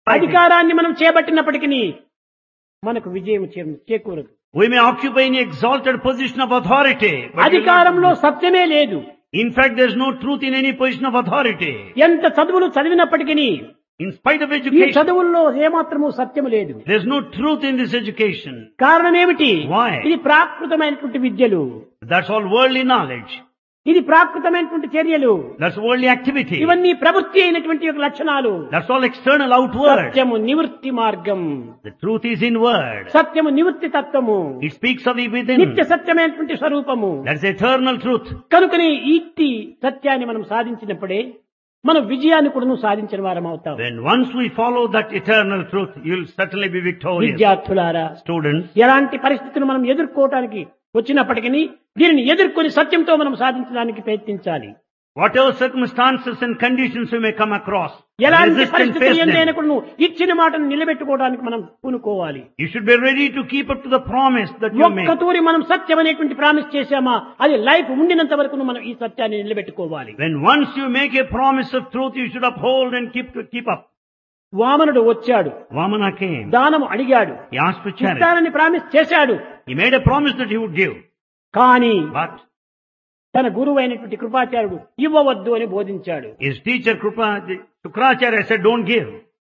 అధికారాన్ని మనం చేపట్టినప్పటికీ మనకు విజయం చే- చేకూరదు We may occupy any exalted position of authority. but we'll అధికారంలో not- సత్యమే లేదు In fact, there's no truth in any position of authority. ఎంత చదువులు చదివినప్పటికీ In spite of ఈ education, చదువుల్లో ఏమాత్రము సత్యము లేదు there's no truth in this education. కారణం ఏమిటి Why? ఇది ప్రాకృతమైనటువంటి విద్యలు That's all worldly knowledge. ఇది ప్రాకృతమైనటువంటి చర్యలు That's worldly activity. ఇవన్నీ ప్రవృత్తి అయినటువంటి యొక్క లక్షణాలు That's all external, outward. సత్యము నివృత్తి మార్గం The truth is inward. సత్యము నివృత్తి తత్వము It speaks of the within. నిత్య సత్యమైనటువంటి స్వరూపము That's eternal truth. కనుకనే ఇట్టి సత్యాన్ని మనం సాధించినప్పుడే మనం విజయాన్ని కూడా సాధించిన వారం అవుతాం When once we follow that eternal truth, you'll certainly be victorious. విద్యార్థులారా Students, ఎలాంటి పరిస్థితులు మనం ఎదుర్కోవటానికి వచ్చినప్పటికీ దీనిని ఎదుర్కొని సత్యంతో మనం సాధించడానికి ప్రయత్నించాలి whatever circumstances and conditions we may come across, ఎలాంటి resist and పరిస్థితులు face ఎందైనా them. కూడా నువ్వు ఇచ్చిన మాటను నిలబెట్టుకోవడానికి మనం పూనుకోవాలి You should be ready to keep up to the promise that you make. ఒక్క తూరి మనం సత్యం అనేటువంటి ప్రామిస్ చేశామా అది లైఫ్ ఉండినంత వరకు మనం ఈ సత్యాన్ని నిలబెట్టుకోవాలి When once you make a promise of truth, you should uphold and keep keep up. వామనుడు వచ్చాడు Vamana came. దానము అడిగాడు He asked for charity. ఇస్తానని ప్రామిస్ చేశాడు He made a promise that he would give. కానీ But తన గురువు అయినటువంటి కృపాచార్యుడు ఇవ్వవద్దు అని బోధించాడు his teacher Krupa, Shukracharya said, don't give.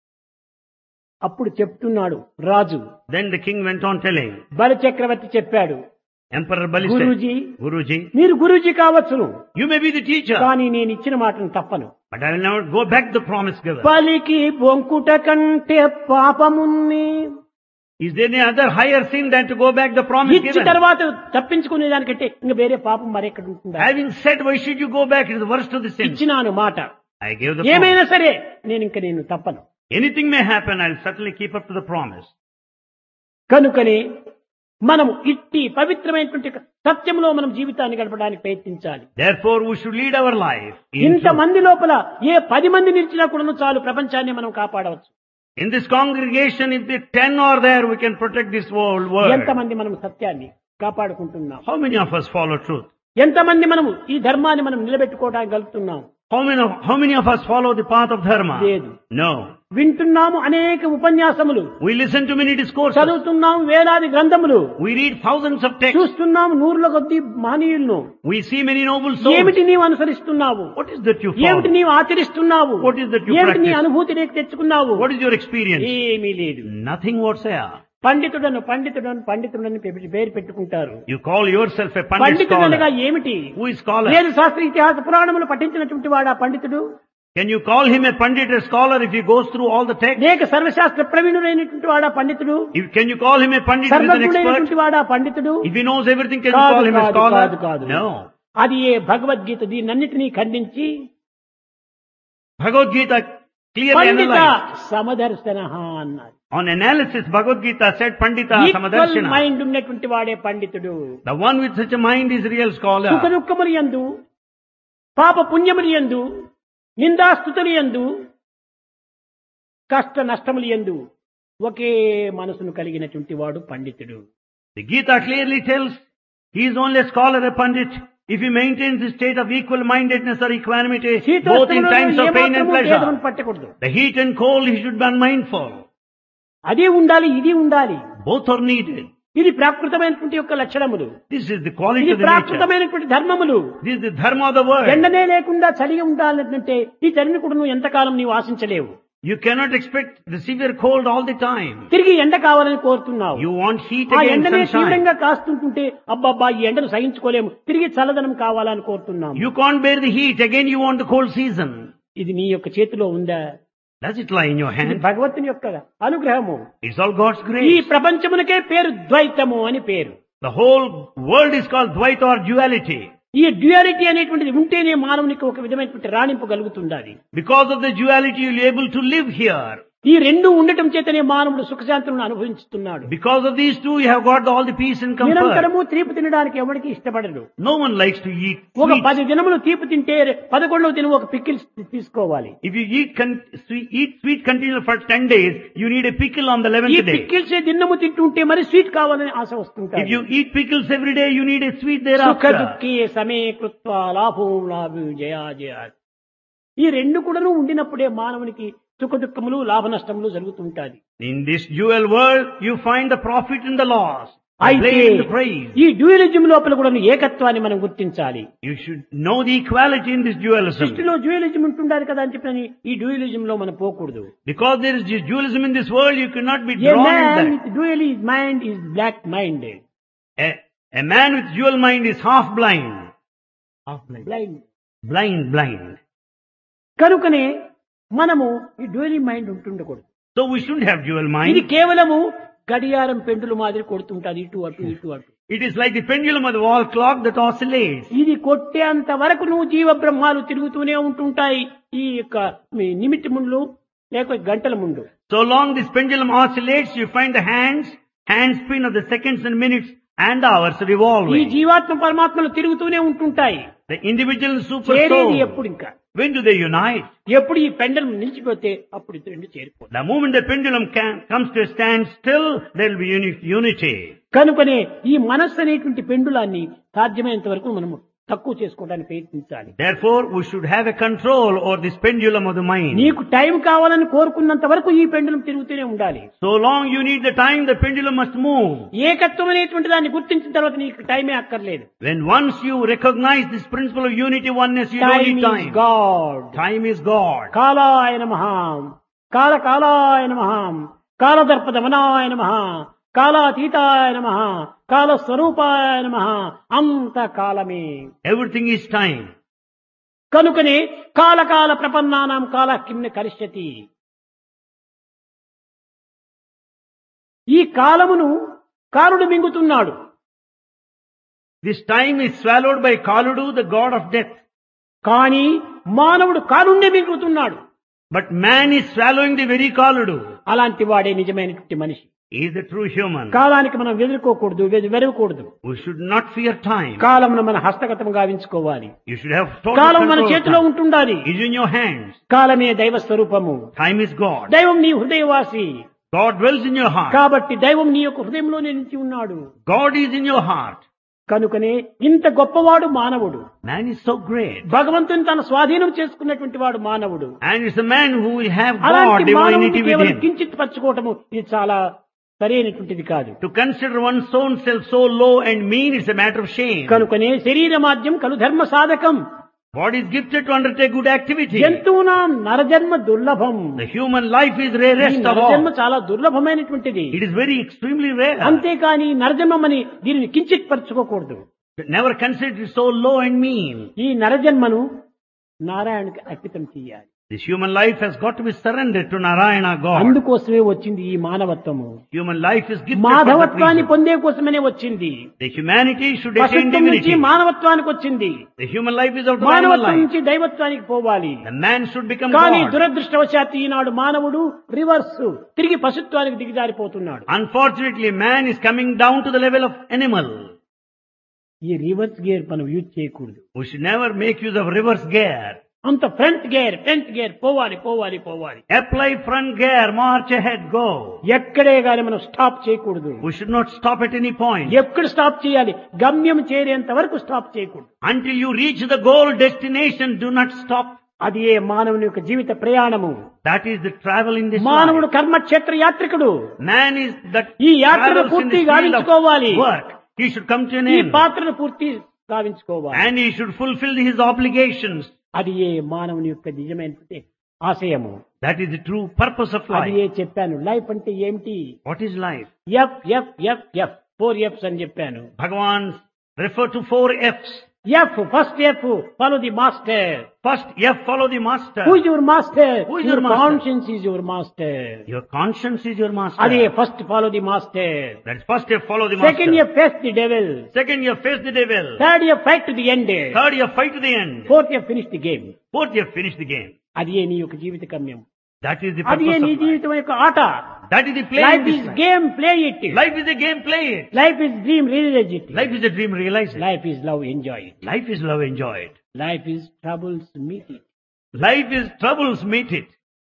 అప్పుడు చెప్తున్నాడు రాజు Then the king went on telling. బలి చక్రవర్తి చెప్పాడు Emperor Bali said, Guruji Guruji, మీరు గురూజీ కావచ్చును you may be the teacher, కానీ నేను ఇచ్చిన మాటను తప్పను but I will never go back the promise giver. బలికి బొంకుట కంటే పాపమున్ని Is there any other higher sin than to go back the promise ఇచ్చిన given? తర్వాత తప్పించుకునే దానికంటే ఇంకా వేరే పాపం మరెక్కడ ఉంటుందా Having said, why should you go back? It is the worst of the sins. ఇచ్చినాను మాట I gave the promise. ఏమైనా సరే నేను ఇంకా నేను తప్పను Anything may happen, I'll certainly keep up to the promise. కనుకనే మనము ఇట్టి పవిత్రమైనటువంటి సత్యంలో మనం జీవితాన్ని గడపడానికి ప్రయత్నించాలి Therefore, we should lead our life. in ఇంత truth. మంది లోపల ఏ పది మంది నిలిచినా కూడా చాలు ప్రపంచాన్ని మనం కాపాడవచ్చు In this congregation, if the ten are there, we can protect this whole world. ఎంతమంది మనం సత్యాన్ని కాపాడుకుంటున్నాం How many of us follow truth? ఎంతమంది మనము ఈ ధర్మాన్ని మనం నిలబెట్టుకోవడానికి గలుగుతున్నాం How many of, how many of us follow the path of dharma? లేదు. No. వింటున్నాము అనేక ఉపన్యాసములు We listen to many discourses. చదువుతున్నాం వేలాది గ్రంథములు We read thousands of texts. చూస్తున్నాం నూరుల కొద్ది మహనీయులను We see many noble souls. ఏమిటి నీవు అనుసరిస్తున్నావు What is that you ఏమిటి follow? నీవు ఆచరిస్తున్నావు What is that you ఏమిటి నీ practice? అనుభూతి నీకు తెచ్చుకున్నావు What is your experience? ఏమీ లేదు Nothing whatsoever. పండితుడను పండితుడను పండితుడని పె- పేరు పెట్టుకుంటారు You call yourself a pandit పండితుడనగా scholar. ఏమిటి Who is scholar? వేద శాస్త్ర ఇతిహాస పురాణములు పఠించినటువంటి వాడా పండితుడు Can you call him a pandit, a scholar, if he goes through all the texts? అనేక సర్వశాస్త్ర ప్రవీణుడైనటువంటి వాడా పండితుడు If, can you call him a pandit who is an expert? సర్వజ్ఞుడైనటువంటి వాడా పండితుడు If he knows everything, can you కాదు, call him a కాదు, scholar? కాదు, కాదు. No. అది ఏ భగవద్గీత దీన్నన్నిటినీ ఖండించి Bhagavad Gita clearly పండిత analyzed. సమదర్శన అన్నారు On analysis, Bhagavad Gita said Pandita equal Samadarshana. Mind ఉన్నటువంటి వాడే పండితుడు The one with such a mind is real సుఖ scholar. దుఃఖములు ఎందు పాప పుణ్యములు ఎందు నిందాస్తుతులు ఎందు కష్ట నష్టములు ఎందు ఒకే మనసును కలిగినటువంటి వాడు పండితుడు The Gita clearly tells he is only a scholar, a pandit, if he maintains the state of equal mindedness or equanimity, both in శీతోష్ణములలో times of pain and ఏమాత్రము pleasure. భేదమును పట్టకూడదు The heat and cold, he should be unmindful. అది ఉండాలి ఇది ఉండాలి Both are needed. ఇది ప్రాకృతమైనటువంటి యొక్క లక్షణములు This is the quality ఇది of the nature. ప్రాకృతమైనటువంటి ధర్మములు This is the dharma of the world. ఎండనే లేకుండా చలిగా ఉండాలంటే ఈ చలిని కూడా నువ్వు ఎంతకాలం నీవు ఆశించలేవు You cannot expect the severe cold all the time. తిరిగి ఎండ కావాలని కోరుతున్నావు You want heat ఆ against ఎండనే sunshine. తీవ్రంగా కాస్తుంటుంటే అబ్బబ్బా ఈ ఎండను సహించుకోలేము తిరిగి చల్లదనం కావాలని కోరుతున్నాము You can't bear the heat. Again you want the cold season. ఇది నీ యొక్క చేతిలో ఉందా Does it lie in your ఇది hand? భగవంతుని యొక్క అనుగ్రహము It's all God's ఈ grace. ప్రపంచమునకే పేరు ద్వైతము అని పేరు The whole world is called Dvaita or duality. ఈ డ్యూయాలిటీ అనేటువంటిది ఉంటేనే మానవునికి ఒక విధమైనటువంటి రాణింపు కలుగుతుండాలి Because of the duality, you'll be able to live here. ఈ రెండు ఉండటం చేతనే మానవుడు సుఖశాంతులను అనుభవిస్తున్నాడు Because of these two, you have got all the peace and comfort. నిరంతరము తీపి తినడానికి ఎవరికి ఇష్టపడడు No one likes to eat ఒక sweets. పది దినములు తీపి తింటే పదకొండవ దినం ఒక పిక్కిల్ తీసుకోవాలి If you eat, con- sweet, eat sweet continually for 10 days, you need a pickle on the ఈ 11th day. పిక్కిల్స్ దిన్నము తింటుంటే మరి స్వీట్ కావాలని ఆశ If వస్తుంటాయి you eat pickles every day, you need a sweet సుఖ thereafter. దుఃఖీ సమే కృత్వ లాభం లాభం జయా జయా ఈ రెండు కూడాను ఉండినప్పుడే మానవునికి సుఖ దుఃఖములు లాభ నష్టములు జరుగుతూ ఉంటాయి In this dual world, you find the profit and the loss, the అయితే blame and the praise. ఈ డ్యూయలిజం లోపల కూడా ఏకత్వాన్ని మనం గుర్తించాలి You should know the equality in this dualism. సృష్టిలో డ్యూయలిజం ఉంటుండాలి కదా అని చెప్పని ఈ డ్యూయలిజం లో మనం పోకూడదు Because there is this dualism in this world, you cannot be a drawn in man that. With dual mind is black mind A, a man with dual mind is half blind. Half blind. Blind Blind, blind. కనుకనే మనము ఈ dual mind ఉంటుండకూడదు So we shouldn't have dual ఇది mind. కేవలము గడియారం పెండులు మాదిరి కొడుతుంటది ఇటు అటు ఇటు అటు It is like the pendulum of the wall clock that oscillates. ఇది కొట్టేంత వరకు నువ్వు జీవ బ్రహ్మాలు తిరుగుతూనే ఉంటుంటాయి ఈ యొక్క మీ నిమిటి ముందు లేక గంటల ముందు So long this pendulum oscillates, you find the hands, hand spin of the seconds and minutes and hours ఈ revolving. జీవాత్మ పరమాత్మలు తిరుగుతూనే ఉంటుంటాయి The individual super చేరేది soul, ఎప్పుడు ఇంకా when do they unite? ఎప్పుడు ఈ పెండలం నిలిచిపోతే అప్పుడు ఇది రెండు చేరిపోతాయి The moment the pendulum can, comes to a stand still, there will be uni- unity. కనుకనే ఈ మనస్సు అనేటువంటి పెండులాన్ని సాధ్యమైనంత వరకు మనము తక్కువ చేసుకోవడానికి ప్రయత్నించాలి Therefore, we should have a control over this pendulum of the mind. నీకు టైం కావాలని కోరుకున్నంత వరకు ఈ పెండులం తిరుగుతూనే ఉండాలి So long you need the time, the pendulum must move. ఏకత్వం అనేటువంటి దాన్ని గుర్తించిన తర్వాత నీకు టైమే అక్కర్లేదు When once you recognize this principle of unity, oneness, you don't time need is time. God Time is God. కాలాయ నమ కాల కాలాయ నమ కాలదర్ప దమనాయ నమ కాలాతీతాయ నమ కాల స్వరూపాయ నమ అంత కాలమే Everything is time. కనుకనే కాలకాల ప్రపన్నానాం కాల కిమ్న కరిష్యతి ఈ కాలమును కారుడు మింగుతున్నాడు This time is swallowed by Kaludu, the god of death. కానీ మానవుడు కారుణ్ణే మింగుతున్నాడు But man is swallowing the very Kaludu. అలాంటి వాడే నిజమైనటువంటి మనిషి He is the true human. కాలానికి మనం వెదురుకోకూడదు వె- వెరవకూడదు We should not fear time. కాలమును మన హస్తగతం గావించుకోవాలి You should have total కాలం మన control of చేతిలో time. ఉంటుండాలి It is in your hands. కాలమే దైవ స్వరూపము Time is God. దైవం నీ హృదయవాసి God dwells in your heart. కాబట్టి దైవం నీ యొక్క హృదయంలోనే నిలిచి ఉన్నాడు God is in your heart. కనుకనే ఇంత గొప్పవాడు మానవుడు Man is so great. భగవంతుని తన స్వాధీనం చేసుకున్నటువంటి వాడు మానవుడు And it's a man who will have God, అలాంటి మానవుడిని divinity with కేవలం him. కించిత్ పరచుకోవటము ఇది చాలా సరైనటువంటిది కాదు To consider one's own self so low and mean is a matter of shame. కనుకనే శరీర మాధ్యం కలు ధర్మ సాధకం Body is gifted to undertake good activity. జంతువునాం నరజన్మ దుర్లభం The human life is ఈ rarest of నరజన్మ all. చాలా దుర్లభమైనటువంటిది It is very extremely rare. అంతేకాని నరజన్మని దీనిని కించిత్ పరచుకోకూడదు Never consider it so low and mean. ఈ నరజన్మను నారాయణకి అర్పితం చేయాలి This human life has got to be surrendered to Narayana God. అందుకోసమే వచ్చింది ఈ మానవత్వము Human life is gifted for that మాధవత్వాన్ని reason. పొందే కోసమనే వచ్చింది The humanity should attain పశుత్వం నుంచి divinity. మానవత్వానికి వచ్చింది The human life is out of animal మానవత్వం life. నుంచి దైవత్వానికి పోవాలి The man should become కానీ God. దురదృష్టవశాత్తు ఈనాడు మానవుడు రివర్స్ తిరిగి పశుత్వానికి దిగజారిపోతున్నాడు Unfortunately, man is coming down to the level of animal. ఈ రివర్స్ గేర్ మనం యూజ్ చేయకూడదు We should never make use of reverse gear. అంత ఫ్రంట్ గేర్ ఫ్రంట్ గేర్ పోవాలి పోవాలి పోవాలి Apply front gear, march ahead, go. ఎక్కడే గాని మనం స్టాప్ చేయకూడదు We should not stop at any point. ఎక్కడ స్టాప్ చేయాలి గమ్యం చేరేంత వరకు స్టాప్ చేయకూడదు Until you reach the goal destination, do not stop. అది ఏ మానవుని యొక్క జీవిత ప్రయాణము That is the travel in this మానవుడు life. కర్మక్షేత్ర యాత్రికుడు Man is that ఈ యాత్రను travels in పూర్తి this field గావించుకోవాలి of work. He should come to an ఈ end. పాత్రను పూర్తి గావించుకోవాలి And he should fulfill his obligations. అది ఏ మానవుని యొక్క నిజమైనటువంటి ఆశయము That is the true purpose of అది life. ఏ చెప్పాను లైఫ్ అంటే ఏమిటి What is life? F F F F four F's అని చెప్పాను Bhagavan refer to four F's. F first F follow the master First F, follow the master. Who is your master Who is your your master? Conscience is your master Your conscience is your master. అదే first follow the master That's first F, follow the second master. Year face the devil Second, you face the devil. Third year fight to the end Third, you fight to the end. Fourth year finish the game Fourth, you finish the game. అది ఏ నీ యొక్క జీవిత గమ్యం That is the అది ఏ purpose నీ of life. జీవితం యొక్క ఆట That is the play. Life in is this life. Game play it Life is a game, play it. Life is dream realize it Life is a dream, realize it. Life is love enjoy it Life is love, enjoy it. Life is troubles meet it Life is troubles, meet it.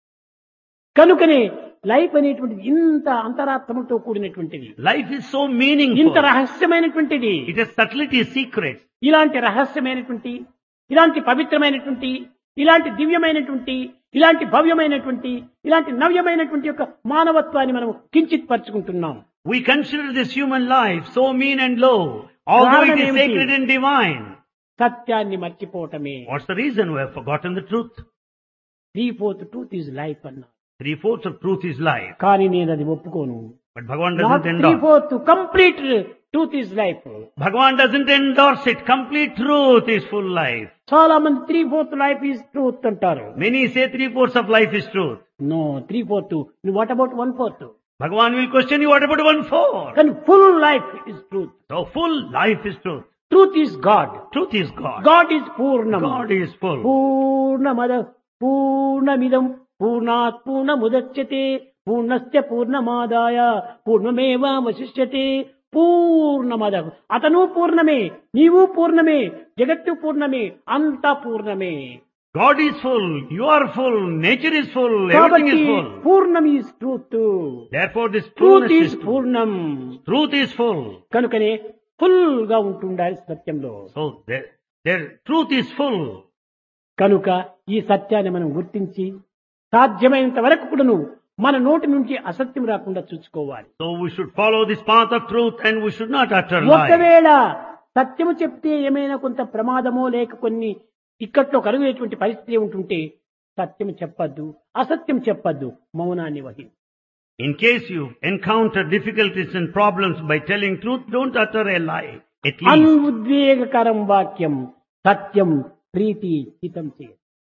కనుకనే life అనేటువంటిది ఇంత అంతరాత్మతో కూడినటువంటిది Life is so ఇంత meaningful. రహస్యమైనటువంటిది It has subtlety, secrets. ఇలాంటి రహస్యమైనటువంటి ఇలాంటి పవిత్రమైనటువంటి ఇలాంటి దివ్యమైనటువంటి ఇలాంటి భవ్యమైనటువంటి ఇలాంటి నవ్యమైనటువంటి యొక్క మానవత్వాన్ని మనం కించిత్ పరుచుకుంటున్నాం We consider this human life so mean and low, although it is కారణమేమిటి? sacred and divine. సత్యాన్ని మర్చిపోవటమే What's the reason we have forgotten the truth? Three fourth truth is life అన్నా Three fourths of truth is life. కానీ నేను అది ఒప్పుకోను But Bhagavan not doesn't three endorse. Fourth complete truth is life Bhagavan doesn't endorse it. Complete truth is full life. చాలా మంది three fourth life is truth అంటారు Many say three fourths of life is truth. No three fourth what about one fourth Bhagavan will question you, what about one fourth? కానీ full life is truth So full life is truth. Truth is God Truth is God. God is పూర్ణం God is full. పూర్ణమద పూర్ణమిదం పూర్ణాత్ పూర్ణముదచ్యతే పూర్ణస్య పూర్ణమాదాయ పూర్ణమేవాశిష్యతే పూర్ణమద అతను పూర్ణమే నీవు పూర్ణమే జగత్తు పూర్ణమే అంతా పూర్ణమే God is full. You are full. Nature is full. Everything కాబట్టి is full. పూర్ణం is truth Therefore this truth truth is is full. పూర్ణం Truth is full. కనుకనే ఫుల్ గా ఉంటుండాలి సత్యంలో So there, there, truth is full. కనుక ఈ సత్యాన్ని మనం గుర్తించి సాధ్యమైనంత వరకు కూడాను మన నోటి నుంచి అసత్యం రాకుండా చూసుకోవాలి So we should follow this path of truth and we should not utter lies. ఒకవేళ సత్యము చెప్తే ఏమైనా కొంత ప్రమాదమో లేక కొన్ని ఇక్కట్లో కలుగునేటువంటి పరిస్థితి ఉంటుంటే సత్యం చెప్పద్దు అసత్యం చెప్పద్దు మౌనాన్ని వహి In case you encounter difficulties and problems by telling truth, don't utter a lie. At least. అనుద్వేగకరం వాక్యం సత్యం ప్రీతి హితం చేయ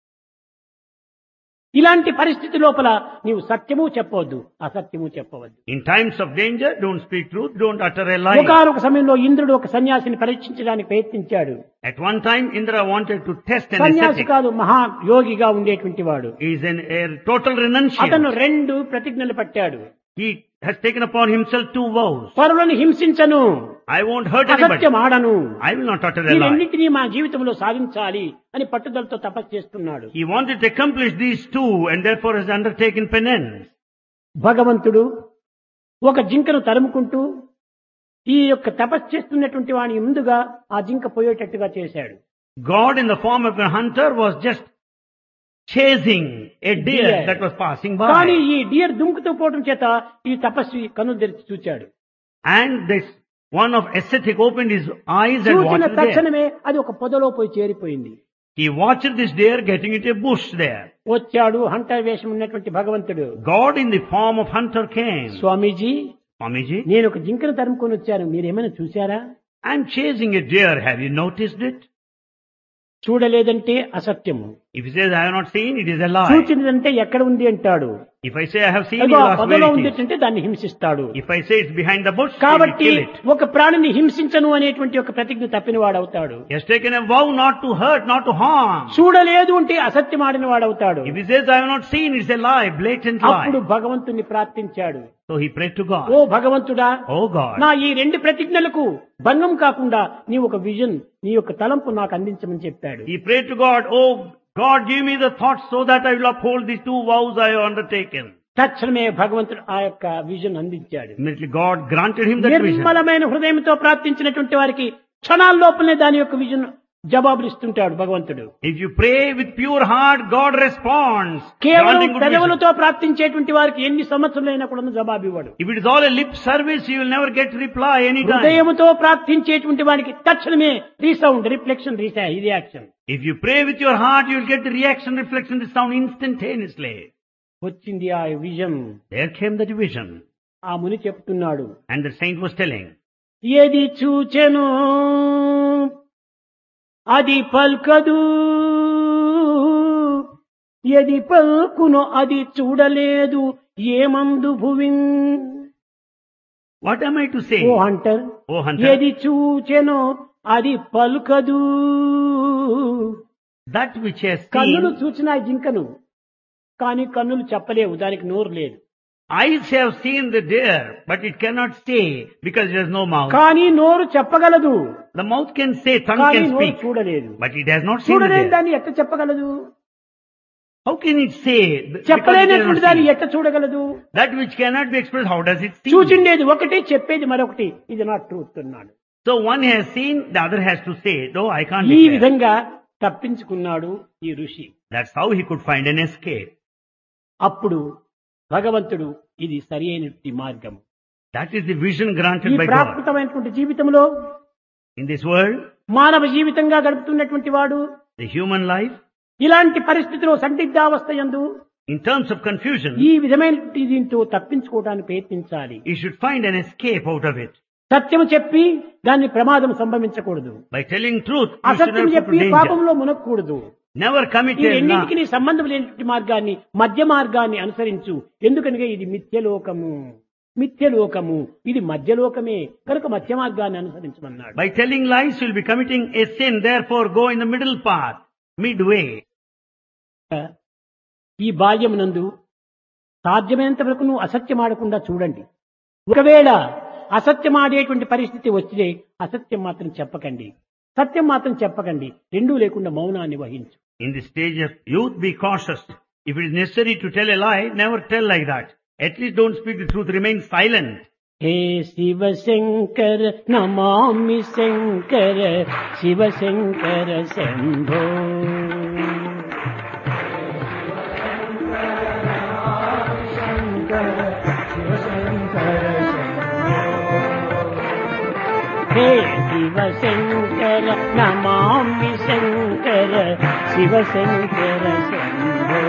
ఇలాంటి పరిస్థితి లోపల నీవు సత్యము చెప్పవద్దు అసత్యము చెప్పవద్దు In times of danger, don't speak truth, don't utter a lie. ఒకనొక సమయంలో ఇంద్రుడు ఒక సన్యాసిని పరీక్షించడానికి ప్రయత్నించాడు At one time, Indra wanted to test an సన్యాసి ascetic. కాదు మహా యోగిగా ఉండేటువంటి వాడు He is an, a total renunciant. అతను రెండు ప్రతిజ్ఞలు పట్టాడు He has taken upon himself two vows. పరులను హింసించను I won't hurt anybody. అసత్యం ఆడను I will not utter ఈ a lie. రెండింటినీ మా జీవితంలో సాధించాలి అని పట్టుదలతో తపస్సు చేస్తున్నాడు He wanted to accomplish these two and therefore has undertaken penance. భగవంతుడు ఒక జింకను తరుముకుంటూ ఈ యొక్క తపస్సు చేస్తున్నటువంటి వాని ముందుగా ఆ జింక పోయేటట్టుగా చేశాడు God in the form of a hunter was just chasing a deer Deer. that was passing కానీ by. ఈ డియర్ దుంకుతూ పోవడం చేత ఈ తపస్వి కన్నులు తెరిచి చూచాడు And this one of ascetic opened his eyes and చూసిన watched the deer. తక్షణమే అది ఒక పొదలో పోయి చేరిపోయింది He watched this deer getting into a bush there. వచ్చాడు హంటర్ వేషం ఉన్నటువంటి భగవంతుడు God in the form of hunter came. Swamiji Swamiji, నేను ఒక జింకను తరుముకొని వచ్చాను మీరేమైనా చూశారా I'm chasing a deer. Have you noticed it? చూడలేదంటే అసత్యము If he says, I have not seen, it is a lie. చూచినదంటే ఎక్కడ ఉంది అంటాడు If I say I have seen, అదిగో you ఆ ask పొదలో where ఉంది it is. అంటే దాన్ని హింసిస్తాడు If I say it's behind the bush, he will కాబట్టి kill it. ఒక ప్రాణిని హింసించను అనేటువంటి ఒక ప్రతిజ్ఞ తప్పిన వాడవుతాడు He has taken a vow not to hurt, not to harm. చూడలేదు అంటే అసత్యం ఆడిన వాడవుతాడు If he says, I have not seen, it's a lie, blatant అప్పుడు lie. భగవంతుని ప్రార్థించాడు So he prayed to oh God. భగవంతుడా Oh God, నా ఈ రెండు ప్రతిజ్ఞలకు భంగం కాకుండా నీ ఒక విజన్ నీ యొక్క తలంపు నాకు అందించమని చెప్పాడు he prayed to God, Oh God, give me the thoughts so that I will uphold these two vows I have undertaken. తక్షణమే భగవంతుడు ఆ యొక్క విజన్ అందించాడు Immediately God granted him that vision. నిర్మలమైన హృదయంతో ప్రార్థించినటువంటి వారికి క్షణాల్లోపలనే దాని యొక్క విజన్ జవాబులు ఇస్తుంటాడు భగవంతుడు If you pray with pure heart, God responds. కేవలం granting good vision. పెదవులతో ప్రార్థించేటువంటి వారికి ఎన్ని సంవత్సరాలైనా కూడా జవాబు ఇవ్వడు If it is all a lip service, you will never get reply anytime. హృదయముతో ప్రార్థించేటువంటి వారికి తక్షణమే resound reflection reaction If you pray with your heart, you will get the reaction, reflection, the sound instantaneously. వచ్చింది ఆ vision There came that vision. ఆ ముని చెప్తున్నాడు And the saint was telling, ఏది చూచెను అది పల్కదు ఏది పల్కును అది చూడలేదు ఏమందు భువిన్ What am I to say? ఓ హంటర్ Oh hunter, ఏది చూచెనో అది పలుకదు that which has కన్నులు seen, చూచిన జింకను కానీ కన్నులు చెప్పలేవు దానికి నోరు లేదు eyes have seen the deer, but it cannot say because it has no mouth. కానీ నోరు చెప్పగలదు The mouth can say, tongue కానీ can నోరు speak, చూడలేదు but it has not seen the చూడలేని deer. దాన్ని ఎట్ట చెప్పగలదు How can it say? Because it చెప్పలేనటువంటి cannot దాన్ని see. ఎట్ట చూడగలదు That which cannot be expressed, how does it see? చూచిండేది ఒకటి చెప్పేది మరొకటి ఇది నాట్ ట్రూత్ అన్నాడు So one has seen, the other has to say, no, I can't ఈ declare. విధంగా తప్పించుకున్నాడు ఈ ఋషి That's how he could find an escape. అప్పుడు భగవంతుడు ఇది సరి అయినటువంటి మార్గం That is the vision ఈ granted by God. ప్రాకృతమైనటువంటి జీవితంలో In this world, మానవ జీవితంగా గడుపుతున్నటువంటి వాడు the human life, ఇలాంటి పరిస్థితిలో సందిగ్ధావస్థ యందు in terms of confusion, ఈ విధమైనటువంటి దీంతో తప్పించుకోవడానికి ప్రయత్నించాలి he should find an escape out of it. సత్యం చెప్పి దాన్ని ప్రమాదం సంభవించకూడదు By telling truth, you should అసత్యం not చెప్పి put danger. పాపంలో మునక్కూడదు Never commit ఈ a రెండింటికి lie. సంబంధం లేనటువంటి మార్గాన్ని మధ్య మార్గాన్ని అనుసరించు ఎందుకనగా ఇది మిథ్యలోకము మిథ్యలోకము ఇది మధ్యలోకమే కనుక మధ్య మార్గాన్ని అనుసరించమన్నాడు By telling lies, you'll be committing a sin. Therefore, go in the middle path, midway. ఈ బాల్యమునందు సాధ్యమైనంత వరకు నువ్వు అసత్యమాడకుండా చూడండి ఒకవేళ అసత్యమాడేటువంటి పరిస్థితి వచ్చితే అసత్యం మాత్రం చెప్పకండి సత్యం మాత్రం చెప్పకండి రెండూ లేకుండా మౌనాన్ని వహించు In the stage of youth, be cautious. If it is necessary to tell a lie, never tell like that. At least don't speak the truth. Remain silent. హే శివ శంకర నమామి శంకర శివ శంకర శంభో హే శివ శంకర నమామి శంకర శివ శంకర శంభో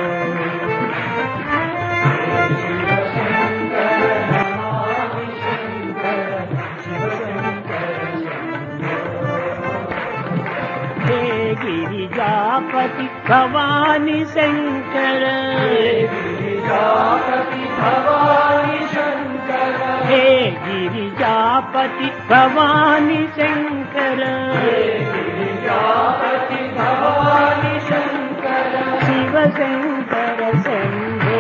హే గిరిజాపతి భవాని శంకర హే గిరిజాపతి భవాని శంకర శివ శంకర శంభో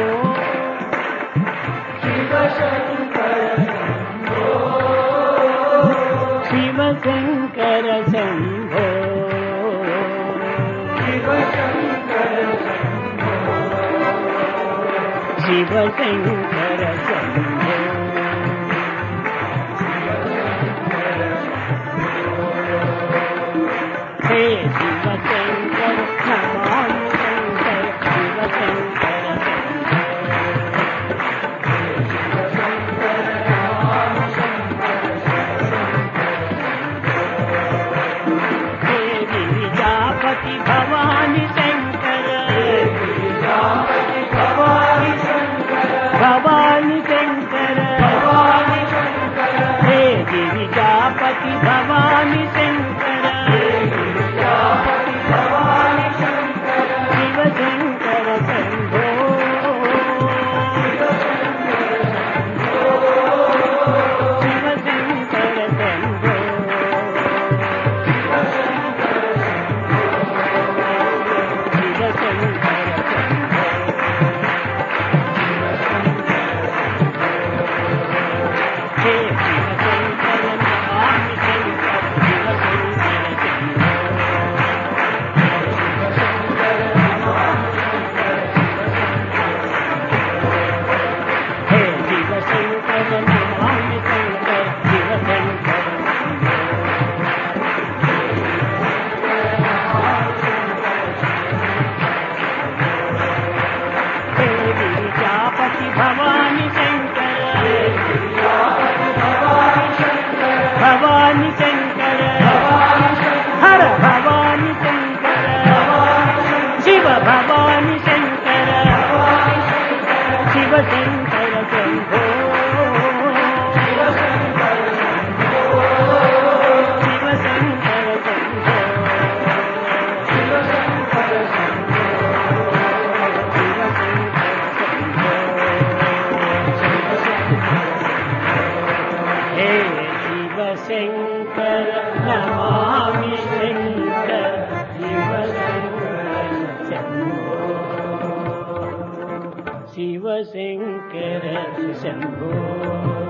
శివ శంకర శంభో శివ శంకర శంభో హే శివ శంకర నమామి శంకర శివ శంకర హే గిరిజాపతి భవాని శంకర భవాని శంకర హే గిరిజాపతి భవాని శంకర శివ శంకర శంభో శివ శంకర శంభో శివ శంకర శంభో హే శివ శంకర నమామి శంకర శివ శంకర శంభో హే శివ శంకర నమామి శంకర శివ శంకర హే గిరిజాపతి భవాని శంకర భవాని శంకర హర భవాని శంకర శివ భవాని శంకర శివ శంకర శంభో శివ శంకర శంభో హే శివ శంకర నమామి శంకర శివ శంకర శంభో శివ శంకర శంభో